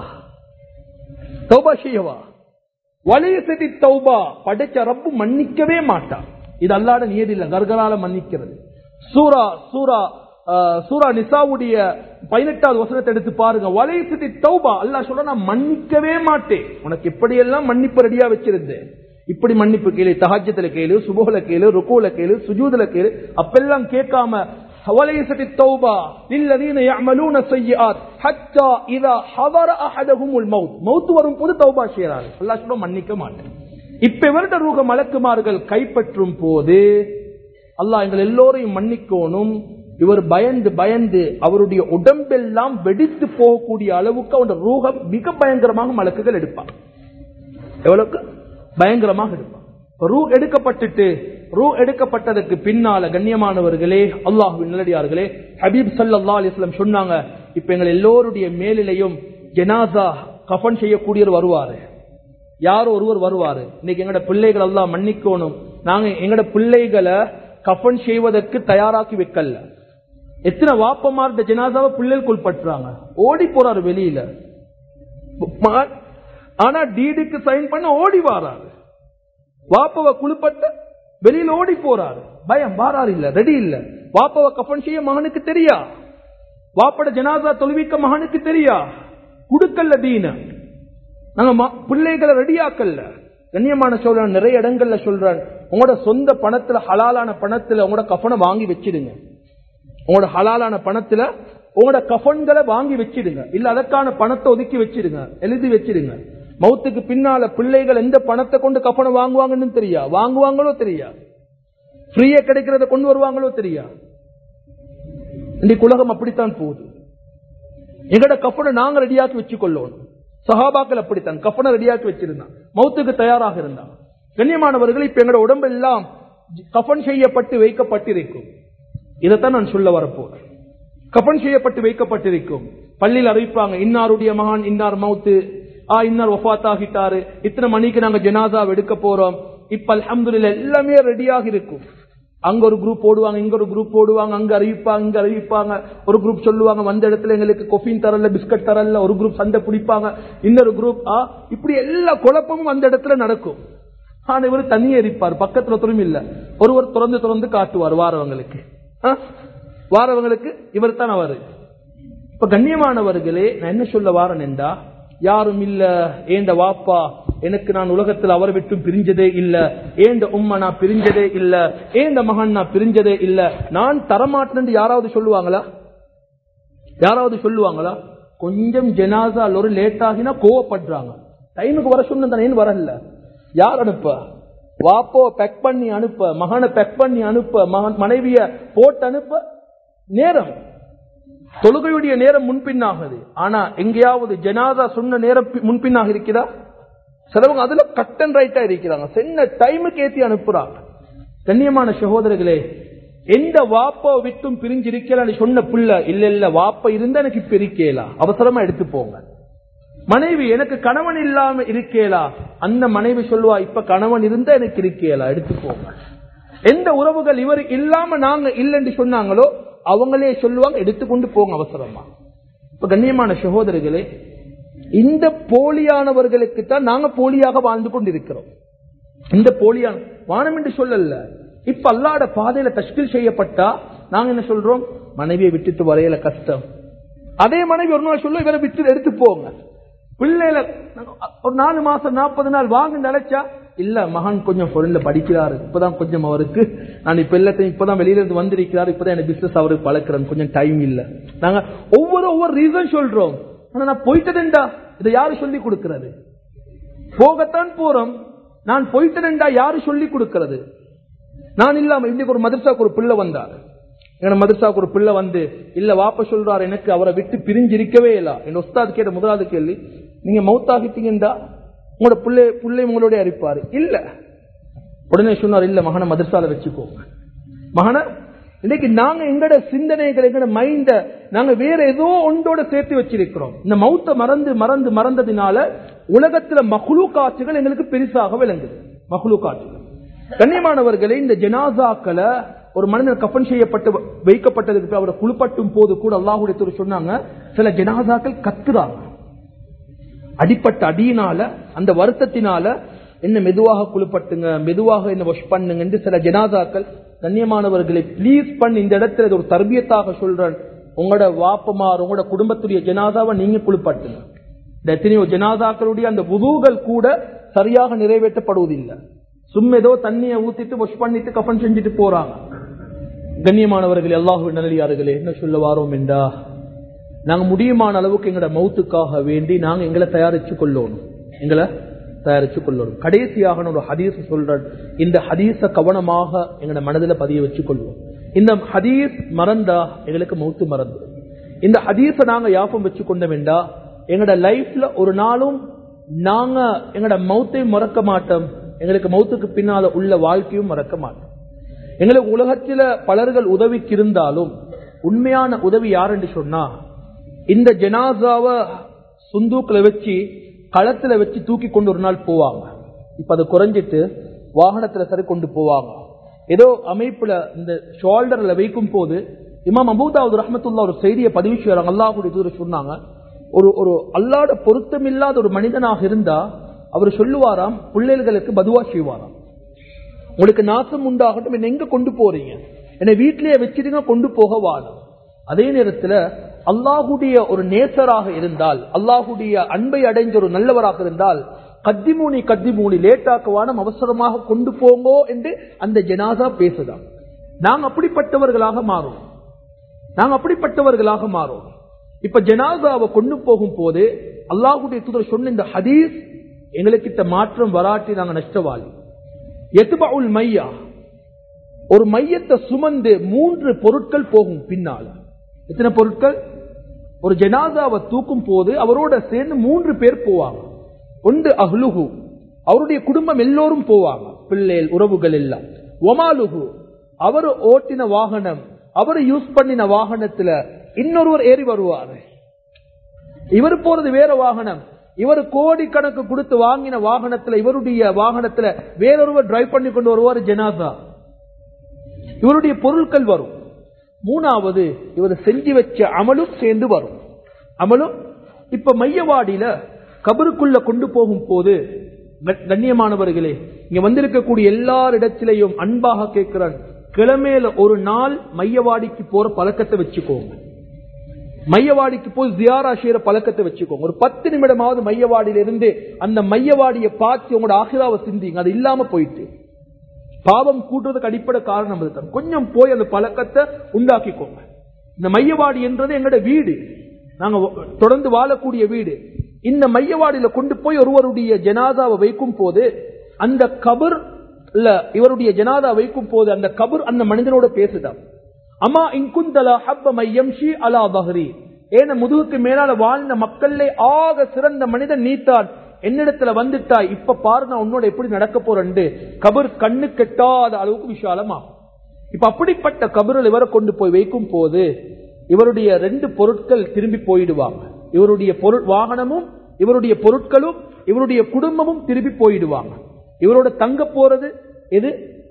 தௌபா செய்யவா வலியசதி தௌபா படைச்ச ரப்பு மன்னிக்கவே மாட்டான் இது அல்லாட நியதி இல்ல கர்கரால மன்னிக்கிறது சூரா சூரா ஆஹ், சூரா நிசாவுடைய பதினெட்டாவது வசனத்தை எடுத்து பாருங்க வலையசதி தௌபா அல்லாஹ் சொல்ற நான் மன்னிக்கவே மாட்டேன் உனக்கு எப்படியெல்லாம் மன்னிப்பு ரெடியா வச்சிருந்தேன் இப்படி மன்னிப்பு கேளு தஹஜத்துல கேளு சுபோல கேளு ருக்குல கேளு சுஜூதுல கேளு அப்பெல்லாம் கேட்காம وليست التوبة للذين يعملون السيئات حتى إذا حضر أحدهم الموت மௌத் வரும் போது தௌபா செய்யறாரு அல்லாஹ் சொல்ல மன்னிக்க மாட்டேன் இப்ப இவருடைய ரூக மலக்குமார்கள் கைப்பற்றும் போது அல்லாஹ் எங்கள் எல்லோரையும் மன்னிக்கணும் இவர் பயந்து பயந்து அவருடைய உடம்பெல்லாம் வெடித்து போகக்கூடிய அளவுக்கு அவருடைய ரூகம் மிக பயங்கரமாக மலக்குகள் எடுப்பார் எவ்வளவுக்கு பயங்கரமாக எடுப்பான் இப்ப ரூ எடுக்கப்பட்டுட்டு ரூ எடுக்கப்பட்டதற்கு பின்னால கண்ணியமானவர்களே அல்லாஹுவின் நல்லடியார்களே ஹபீப் சல்லா அலிஸ்லாம் சொன்னாங்க இப்ப எங்கள் எல்லோருடைய மேலிலையும் ஜனாசா கஃபன் செய்யக்கூடியவர் வருவாரு யாரோ ஒருவர் வருவாரு இன்னைக்கு எங்கட பிள்ளைகள் எல்லாம் மன்னிக்கணும் நாங்க எங்கட பிள்ளைகளை கஃபன் செய்வதற்கு தயாராக்கி வைக்கல எத்தனை வாப்பமார்ந்த ஜனாசாவை பிள்ளைகள் கொள்பட்டுறாங்க ஓடி போறாரு வெளியில ம- ஆனா டீடுக்கு சைன் பண்ண ஓடி வாராரு வாப்பவ குளிப்பட்ட வெளியில ஓடி போறாரு பயம் வாராரு இல்ல ரெடி இல்ல வாப்பவ கஃபன் செய்ய மகனுக்கு தெரியா வாப்பட ஜனாசா தொழுவிக்க மகனுக்கு தெரியா குடுக்கல்ல தீன நாங்க ம- பிள்ளைகளை ரெடியாக்கல்ல கண்ணியமான சொல்றேன் நிறைய இடங்கள்ல சொல்றேன் உங்களோட சொந்த பணத்துல ஹலாலான பணத்துல உங்களோட கஃபனை வாங்கி வச்சிடுங்க உங்களோட ஹலாலான பணத்துல உங்களோட கஃபன்களை வாங்கி வச்சிடுங்க இல்ல அதற்கான பணத்தை ஒதுக்கி வச்சிடுங்க எழுதி வச்சிடுங்க மௌத்துக்கு பின்னால பிள்ளைகள் எந்த பணத்தை கொண்டு கஃபனை வாங்குவாங்கன்னு தெரியா வாங்குவாங்களோ தெரியா ஃப்ரீயா கிடைக்கிறத கொண்டு வருவாங்களோ தெரியா இன்னைக்கு உலகம் அப்படித்தான் போகுது எங்கட கஃபனை நாங்க ரெடியாக்கி வச்சுக்கொள்ளணும் சஹாபாக்கள் அப்படித்தான் கஃபனை ரெடியாக்கி வச்சிருந்தான் மௌத்துக்கு தயாராக இருந்தான் கண்ணியமானவர்கள் இப்ப எங்கட உடம்பு எல்லாம் கஃபன் செய்யப்பட்டு வைக்கப்பட்டிருக்கும் இதைத்தான் நான் சொல்ல வரப்போறேன் கஃபன் செய்யப்பட்டு வைக்கப்பட்டிருக்கும் பள்ளியில் அறிவிப்பாங்க இன்னாருடைய மகான் இன்னார் மௌத்து ஆ இன்னார் ஒஃபாத் ஆகிட்டாரு இத்தனை மணிக்கு நாங்க ஜனாசா எடுக்க போறோம் இப்ப அல்ஹம்துலில்லாஹ் எல்லாமே ரெடியாக இருக்கும் அங்க ஒரு குரூப் போடுவாங்க இங்க ஒரு குரூப் போடுவாங்க அங்க அறிவிப்பாங்க இங்க அறிவிப்பாங்க ஒரு குரூப் சொல்லுவாங்க வந்த இடத்துல எங்களுக்கு கொஃபின் தரல பிஸ்கட் தரல ஒரு குரூப் சண்டை பிடிப்பாங்க இன்னொரு குரூப் ஆ இப்படி எல்லா குழப்பமும் அந்த இடத்துல நடக்கும் ஆனா இவர் தனியே இருப்பார் பக்கத்துல ஒருத்தரும் இல்ல ஒருவர் திறந்து திறந்து காட்டுவார் வாரவங்களுக்கு ஆ? வாரவங்களுக்கு இவர் தான் அவரு இப்ப கண்ணியமானவர்களே நான் என்ன சொல்ல வாரன் என்றா யாரும் இல்ல ஏண்ட வாப்பா எனக்கு நான் உலகத்தில் அவரை விட்டும் பிரிஞ்சதே இல்ல ஏண்ட உம்மா நான் பிரிஞ்சதே இல்ல ஏண்ட மகன் நான் பிரிஞ்சதே இல்ல நான் தரமாட்டேன்னு யாராவது சொல்லுவாங்களா யாராவது சொல்லுவாங்களா கொஞ்சம் ஜனாசா ஒரு லேட் ஆகினா கோவப்படுறாங்க டைமுக்கு வர சொன்ன ஏன் வரல யார் அனுப்ப வாப்போ பேக் பண்ணி அனுப்ப மகனை பேக் பண்ணி அனுப்ப மகன் மனைவிய போட்டு அனுப்ப நேரம் தொழுகையுடைய நேரம் முன்பின்னாகுது ஆனா எங்கேயாவது ஜனாதா சொன்ன நேரம் பி- முன்பின்னாக இருக்கிறதா சிலவங்க அதுல கட் அண்ட் ரைட்டா இருக்கிறாங்க சென்ன டைமுக்கு ஏத்தி அனுப்புறாங்க கண்ணியமான சகோதரர்களே எந்த வாப்பா விட்டும் பிரிஞ்சிருக்கலான்னு சொன்ன பிள்ளை இல்ல இல்ல வாப்பா இருந்தா எனக்கு இப்ப இருக்கேலா அவசரமா எடுத்து போங்க மனைவி எனக்கு கணவன் இல்லாம இருக்கேலா அந்த மனைவி சொல்லுவா இப்ப கணவன் இருந்தா எனக்கு இருக்கேலா எடுத்து போங்க எந்த உறவுகள் இவர் இல்லாம நாங்க இல்லைன்னு சொன்னாங்களோ அவங்களே சொல்லுவாங்க எடுத்துக்கொண்டு போங்க அவசரமா இப்ப கண்ணியமான சகோதரர்களே இந்த போலியானவர்களுக்கு தான் நாங்க போலியாக வாழ்ந்து கொண்டிருக்கிறோம் இந்த போலியான வானம் என்று சொல்லல இப்ப அல்லாட பாதையில தஷ்கில் செய்யப்பட்டா நாங்க என்ன சொல்றோம் மனைவியை விட்டுட்டு வரையில கஷ்டம் அதே மனைவி ஒரு நாள் சொல்ல இவரை விட்டு எடுத்து போங்க பிள்ளைல ஒரு நாலு மாசம் நாற்பது நாள் வாங்க நினைச்சா இல்ல மகன் கொஞ்சம் பொருள்ல படிக்கிறாரு இப்பதான் கொஞ்சம் அவருக்கு நான் இப்ப எல்லாத்தையும் இப்பதான் வெளியில இருந்து வந்திருக்கிறாரு இப்பதான் எனக்கு பிசினஸ் அவருக்கு பழக்கிறேன் கொஞ்சம் டைம் இல்ல நாங்க ஒவ்வொரு ஒவ்வொரு ரீசன் சொல்றோம் ஆனா நான் போயிட்டதுண்டா இதை யாரு சொல்லி கொடுக்கிறது போகத்தான் போறோம் நான் போயிட்டேன்டா யாரு சொல்லி கொடுக்கிறது நான் இல்லாம இன்னைக்கு ஒரு மதரசாக்கு ஒரு பிள்ளை வந்தார் எங்க மதரசாக்கு ஒரு பிள்ளை வந்து இல்ல வாப்ப சொல்றாரு எனக்கு அவரை விட்டு பிரிஞ்சிருக்கவே இல்ல என் உஸ்தாத் கேட்ட முதலாவது கேள்வி நீங்க மௌத்தாகிட்டீங்கடா உங்களோட பிள்ளை பிள்ளை உங்களோட அரிப்பாரு இல்ல உடனே சொன்னார் இல்ல மகனை மதரசால வச்சுக்கோங்க மகனை இன்னைக்கு நாங்க எங்கட சிந்தனைகள் எங்கட மைண்ட நாங்க வேற ஏதோ ஒன்றோட சேர்த்து வச்சிருக்கிறோம் இந்த மௌத்த மறந்து மறந்து மறந்ததினால உலகத்துல மகுழு காட்சிகள் எங்களுக்கு பெருசாக விளங்குது மகுழு காட்சிகள் கண்ணியமானவர்களே இந்த ஜனாசாக்களை ஒரு மனிதன் கப்பன் செய்யப்பட்டு வைக்கப்பட்டதுக்கு பிறகு அவரை குளிப்பட்டும் போது கூட அல்லாஹுடைய தூதர் சொன்னாங்க சில ஜனாசாக்கள் கத்துறாங்க அடிப்பட்ட அடியினால அந்த வருத்தத்தினால என்ன மெதுவாக குளிப்பட்டுங்க மெதுவாக என்ன வாஷ் பண்ணுங்க என்று சில ஜனாதாக்கள் கண்ணியமானவர்களை ப்ளீஸ் பண்ணி இந்த இடத்துல இது ஒரு தர்பியத்தாக சொல்றேன் உங்களோட வாப்பமார் உங்களோட குடும்பத்துடைய ஜனாதாவை நீங்க குளிப்பட்டுங்க இந்த எத்தனையோ ஜனாதாக்களுடைய அந்த உதுவுகள் கூட சரியாக நிறைவேற்றப்படுவதில்லை சும்மா ஏதோ தண்ணியை ஊத்திட்டு வாஷ் பண்ணிட்டு கஃபன் செஞ்சுட்டு போறாங்க கண்ணியமானவர்கள் அல்லாஹு நல்லியார்களே என்ன சொல்ல வாரோம் என்றா நாங்க முடியுமான அளவுக்கு எங்களோட மௌத்துக்காக வேண்டி நாங்க எங்களை தயாரிச்சு கொள்ளணும் எங்களை தயாரிச்சு கொள்ளணும் கடைசியாக நான் ஒரு ஹதீஸ் சொல்றேன் இந்த ஹதீஸ கவனமாக எங்களோட மனதில் பதிய வச்சு கொள்வோம் இந்த ஹதீஸ் மறந்தா எங்களுக்கு மௌத்து மறந்து இந்த ஹதீஸ நாங்க யாபம் வச்சு கொண்ட வேண்டா எங்களோட லைஃப்ல ஒரு நாளும் நாங்க எங்களோட மௌத்தை மறக்க மாட்டோம் எங்களுக்கு மௌத்துக்கு பின்னால உள்ள வாழ்க்கையும் மறக்க மாட்டோம் எங்களுக்கு உலகத்தில பலர்கள் உதவிக்கு இருந்தாலும் உண்மையான உதவி யார் என்று சொன்னா இந்த ஜனாசாவை சுந்தூக்குல வச்சு களத்துல வச்சு தூக்கி கொண்டு ஒரு நாள் போவாங்க இப்ப அது குறைஞ்சிட்டு வாகனத்துல சரி கொண்டு போவாங்க ஏதோ அமைப்புல இந்த ஷோல்டர்ல வைக்கும் போது இமாம் அபூதாவுது ரஹமத்துல்லா ஒரு செய்தியை பதிவு செய்யறாங்க அல்லாஹுடைய தூர சொன்னாங்க ஒரு ஒரு அல்லாட பொருத்தம் இல்லாத ஒரு மனிதனாக இருந்தா அவர் சொல்லுவாராம் பிள்ளைகளுக்கு பதுவா செய்வாராம் உங்களுக்கு நாசம் உண்டாகட்டும் என்ன எங்க கொண்டு போறீங்க என்னை வீட்டிலேயே வச்சிருங்க கொண்டு போக வாழும் அதே நேரத்தில் அல்லாஹுடைய ஒரு நேசராக இருந்தால் அல்லாஹுடைய அன்பை அடைஞ்ச ஒரு நல்லவராக இருந்தால் கத்திமூனி கத்திமூனி லேட்டாக்குவானம் அவசரமாக கொண்டு போங்கோ என்று அந்த ஜனாசா பேசுதான் நாங்க அப்படிப்பட்டவர்களாக மாறும் நாங்க அப்படிப்பட்டவர்களாக மாறும் இப்ப ஜனாசாவை கொண்டு போகும் போது அல்லாஹுடைய தூதர் சொன்ன இந்த ஹதீஸ் எங்களுக்கிட்ட மாற்றம் வராட்டி நாங்க நஷ்டவாளி எத்துபவுல் மையா ஒரு மையத்தை சுமந்து மூன்று பொருட்கள் போகும் பின்னால எத்தனை பொருட்கள் ஒரு ஜனாதாவை தூக்கும் போது அவரோட சேர்ந்து மூன்று பேர் போவாங்க ஒன்று அஹ்லுஹு அவருடைய குடும்பம் எல்லோரும் போவாங்க பிள்ளைகள் உறவுகள் எல்லாம் ஒமாலுஹு அவர் ஓட்டின வாகனம் அவர் யூஸ் பண்ணின வாகனத்துல இன்னொருவர் ஏறி வருவார் இவர் போறது வேற வாகனம் இவர் கோடி கணக்கு கொடுத்து வாங்கின வாகனத்துல இவருடைய வாகனத்துல வேறொருவர் டிரைவ் பண்ணி கொண்டு வருவார் ஜனாதா இவருடைய பொருட்கள் வரும் மூணாவது இவர் செஞ்சு வச்ச அமலும் சேர்ந்து வரும் அமலும் இப்ப மையவாடியில கபருக்குள்ள கொண்டு போகும் போது கண்ணியமானவர்களே இங்க வந்திருக்கக்கூடிய எல்லாரிடத்திலையும் அன்பாக கேட்கிறான் கிழமையில ஒரு நாள் மையவாடிக்கு போற பழக்கத்தை வச்சுக்கோங்க மையவாடிக்கு போய் ஜியாரா செய்யற பழக்கத்தை வச்சுக்கோங்க ஒரு பத்து நிமிடமாவது மையவாடியில இருந்து அந்த மையவாடியை பார்த்து உங்களோட ஆசிராவை சிந்திங்க அது இல்லாம போயிட்டு பாவம் கூட்டுறதுக்கு அடிப்படை காரணம் அதுதான் கொஞ்சம் போய் அந்த பழக்கத்தை உண்டாக்கிக்கோங்க இந்த மையவாடி என்றது எங்களோட வீடு நாங்க தொடர்ந்து வாழக்கூடிய வீடு இந்த மையவாடியில கொண்டு போய் ஒருவருடைய ஜனாதாவை வைக்கும் போது அந்த கபர் இவருடைய ஜனாதா வைக்கும் போது அந்த கபர் அந்த மனிதனோட பேசுதான் அம்மா இங்குந்தலா ஹப்ப மையம்ஷி அலா பஹ்ரி ஏன முதுகுக்கு மேலால வாழ்ந்த மக்கள்ல ஆக சிறந்த மனிதன் நீத்தான் என்னிடத்துல வந்துட்டா இப்ப பாரு நான் உன்னோட எப்படி நடக்க போறேன் கபர் கண்ணு கெட்டாத அளவுக்கு விஷாலமா இப்ப அப்படிப்பட்ட கபரில் இவரை கொண்டு போய் வைக்கும் போது இவருடைய ரெண்டு பொருட்கள் திரும்பி போயிடுவாங்க இவருடைய பொருள் வாகனமும் இவருடைய பொருட்களும் இவருடைய குடும்பமும் திரும்பி போயிடுவாங்க இவரோட தங்க போறது எது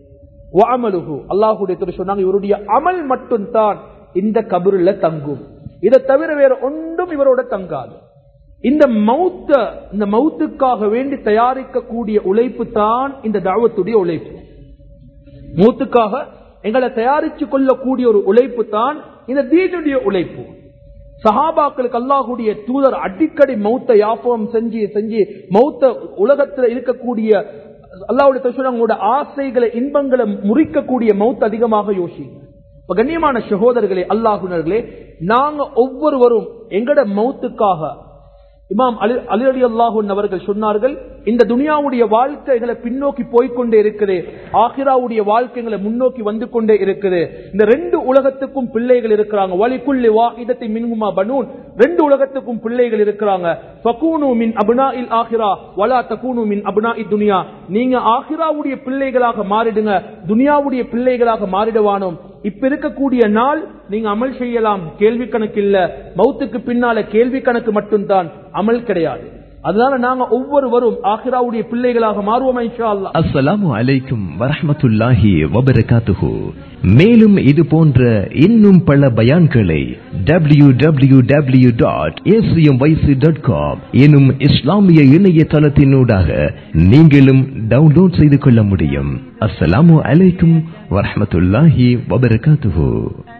வாமலுகு அல்லாஹுடைய சொன்னாங்க இவருடைய அமல் மட்டும்தான் இந்த கபருல தங்கும் இதை தவிர வேற ஒன்றும் இவரோட தங்காது இந்த மௌத்த இந்த மௌத்துக்காக வேண்டி தயாரிக்கக்கூடிய உழைப்பு தான் இந்த தாவத்துடைய உழைப்பு மூத்துக்காக எங்களை தயாரிச்சு கொள்ளக்கூடிய ஒரு உழைப்பு தான் இந்த தீனுடைய உழைப்பு சஹாபாக்களுக்கு அல்லாஹுடைய தூதர் அடிக்கடி மௌத்த யாபம் செஞ்சு செஞ்சு மௌத்த உலகத்துல இருக்கக்கூடிய அல்லாவுடைய உங்களோட ஆசைகளை இன்பங்களை முறிக்கக்கூடிய மௌத் அதிகமாக யோசிங்க இப்ப கண்ணியமான சகோதரர்களே அல்லாஹுனர்களே நாங்க ஒவ்வொருவரும் எங்கட மௌத்துக்காக இமாம் அலி அலி அலி அல்லாஹூன் அவர்கள் சொன்னார்கள் இந்த துனியாவுடைய வாழ்க்கை எங்களை பின்னோக்கி போய்கொண்டே இருக்குது ஆஹிராவுடைய வாழ்க்கை எங்களை முன்னோக்கி வந்து கொண்டே இருக்குது இந்த ரெண்டு உலகத்துக்கும் பிள்ளைகள் இருக்கிறாங்க வலிக்குள்ளி வா இதத்தை மின்குமா பனூன் ரெண்டு உலகத்துக்கும் பிள்ளைகள் இருக்கிறாங்க ஃபகூனு மின் அபுனா இல் ஆஹிரா வலா தகூனு மின் அபுனா இ துனியா நீங்க ஆஹிராவுடைய பிள்ளைகளாக மாறிடுங்க துனியாவுடைய பிள்ளைகளாக மாறிடுவானோம் இப்ப இருக்கக்கூடிய நாள் நீங்க அமல் செய்யலாம் கேள்வி கணக்கு இல்ல மௌத்துக்கு பின்னால கேள்வி கணக்கு மட்டும்தான் அமல் கிடையாது அதனால நாங்க ஒவ்வொருவரும் ஆஹிராவுடைய பிள்ளைகளாக மாறுவோம் இன்ஷா அல்லாஹ் அஸ்ஸலாமு அலைக்கும் வரஹ்மத்துல்லாஹி வபரகாத்துஹு மேலும் இது போன்ற இன்னும் பல பயான்களை W W W dot dot com எனும் இஸ்லாமிய இணையதளத்தினூடாக நீங்களும் டவுன்லோட் செய்து கொள்ள முடியும் அஸ்ஸலாமு அலைக்கும் வரஹ்மத்துல்லாஹி வபரகாத்துஹு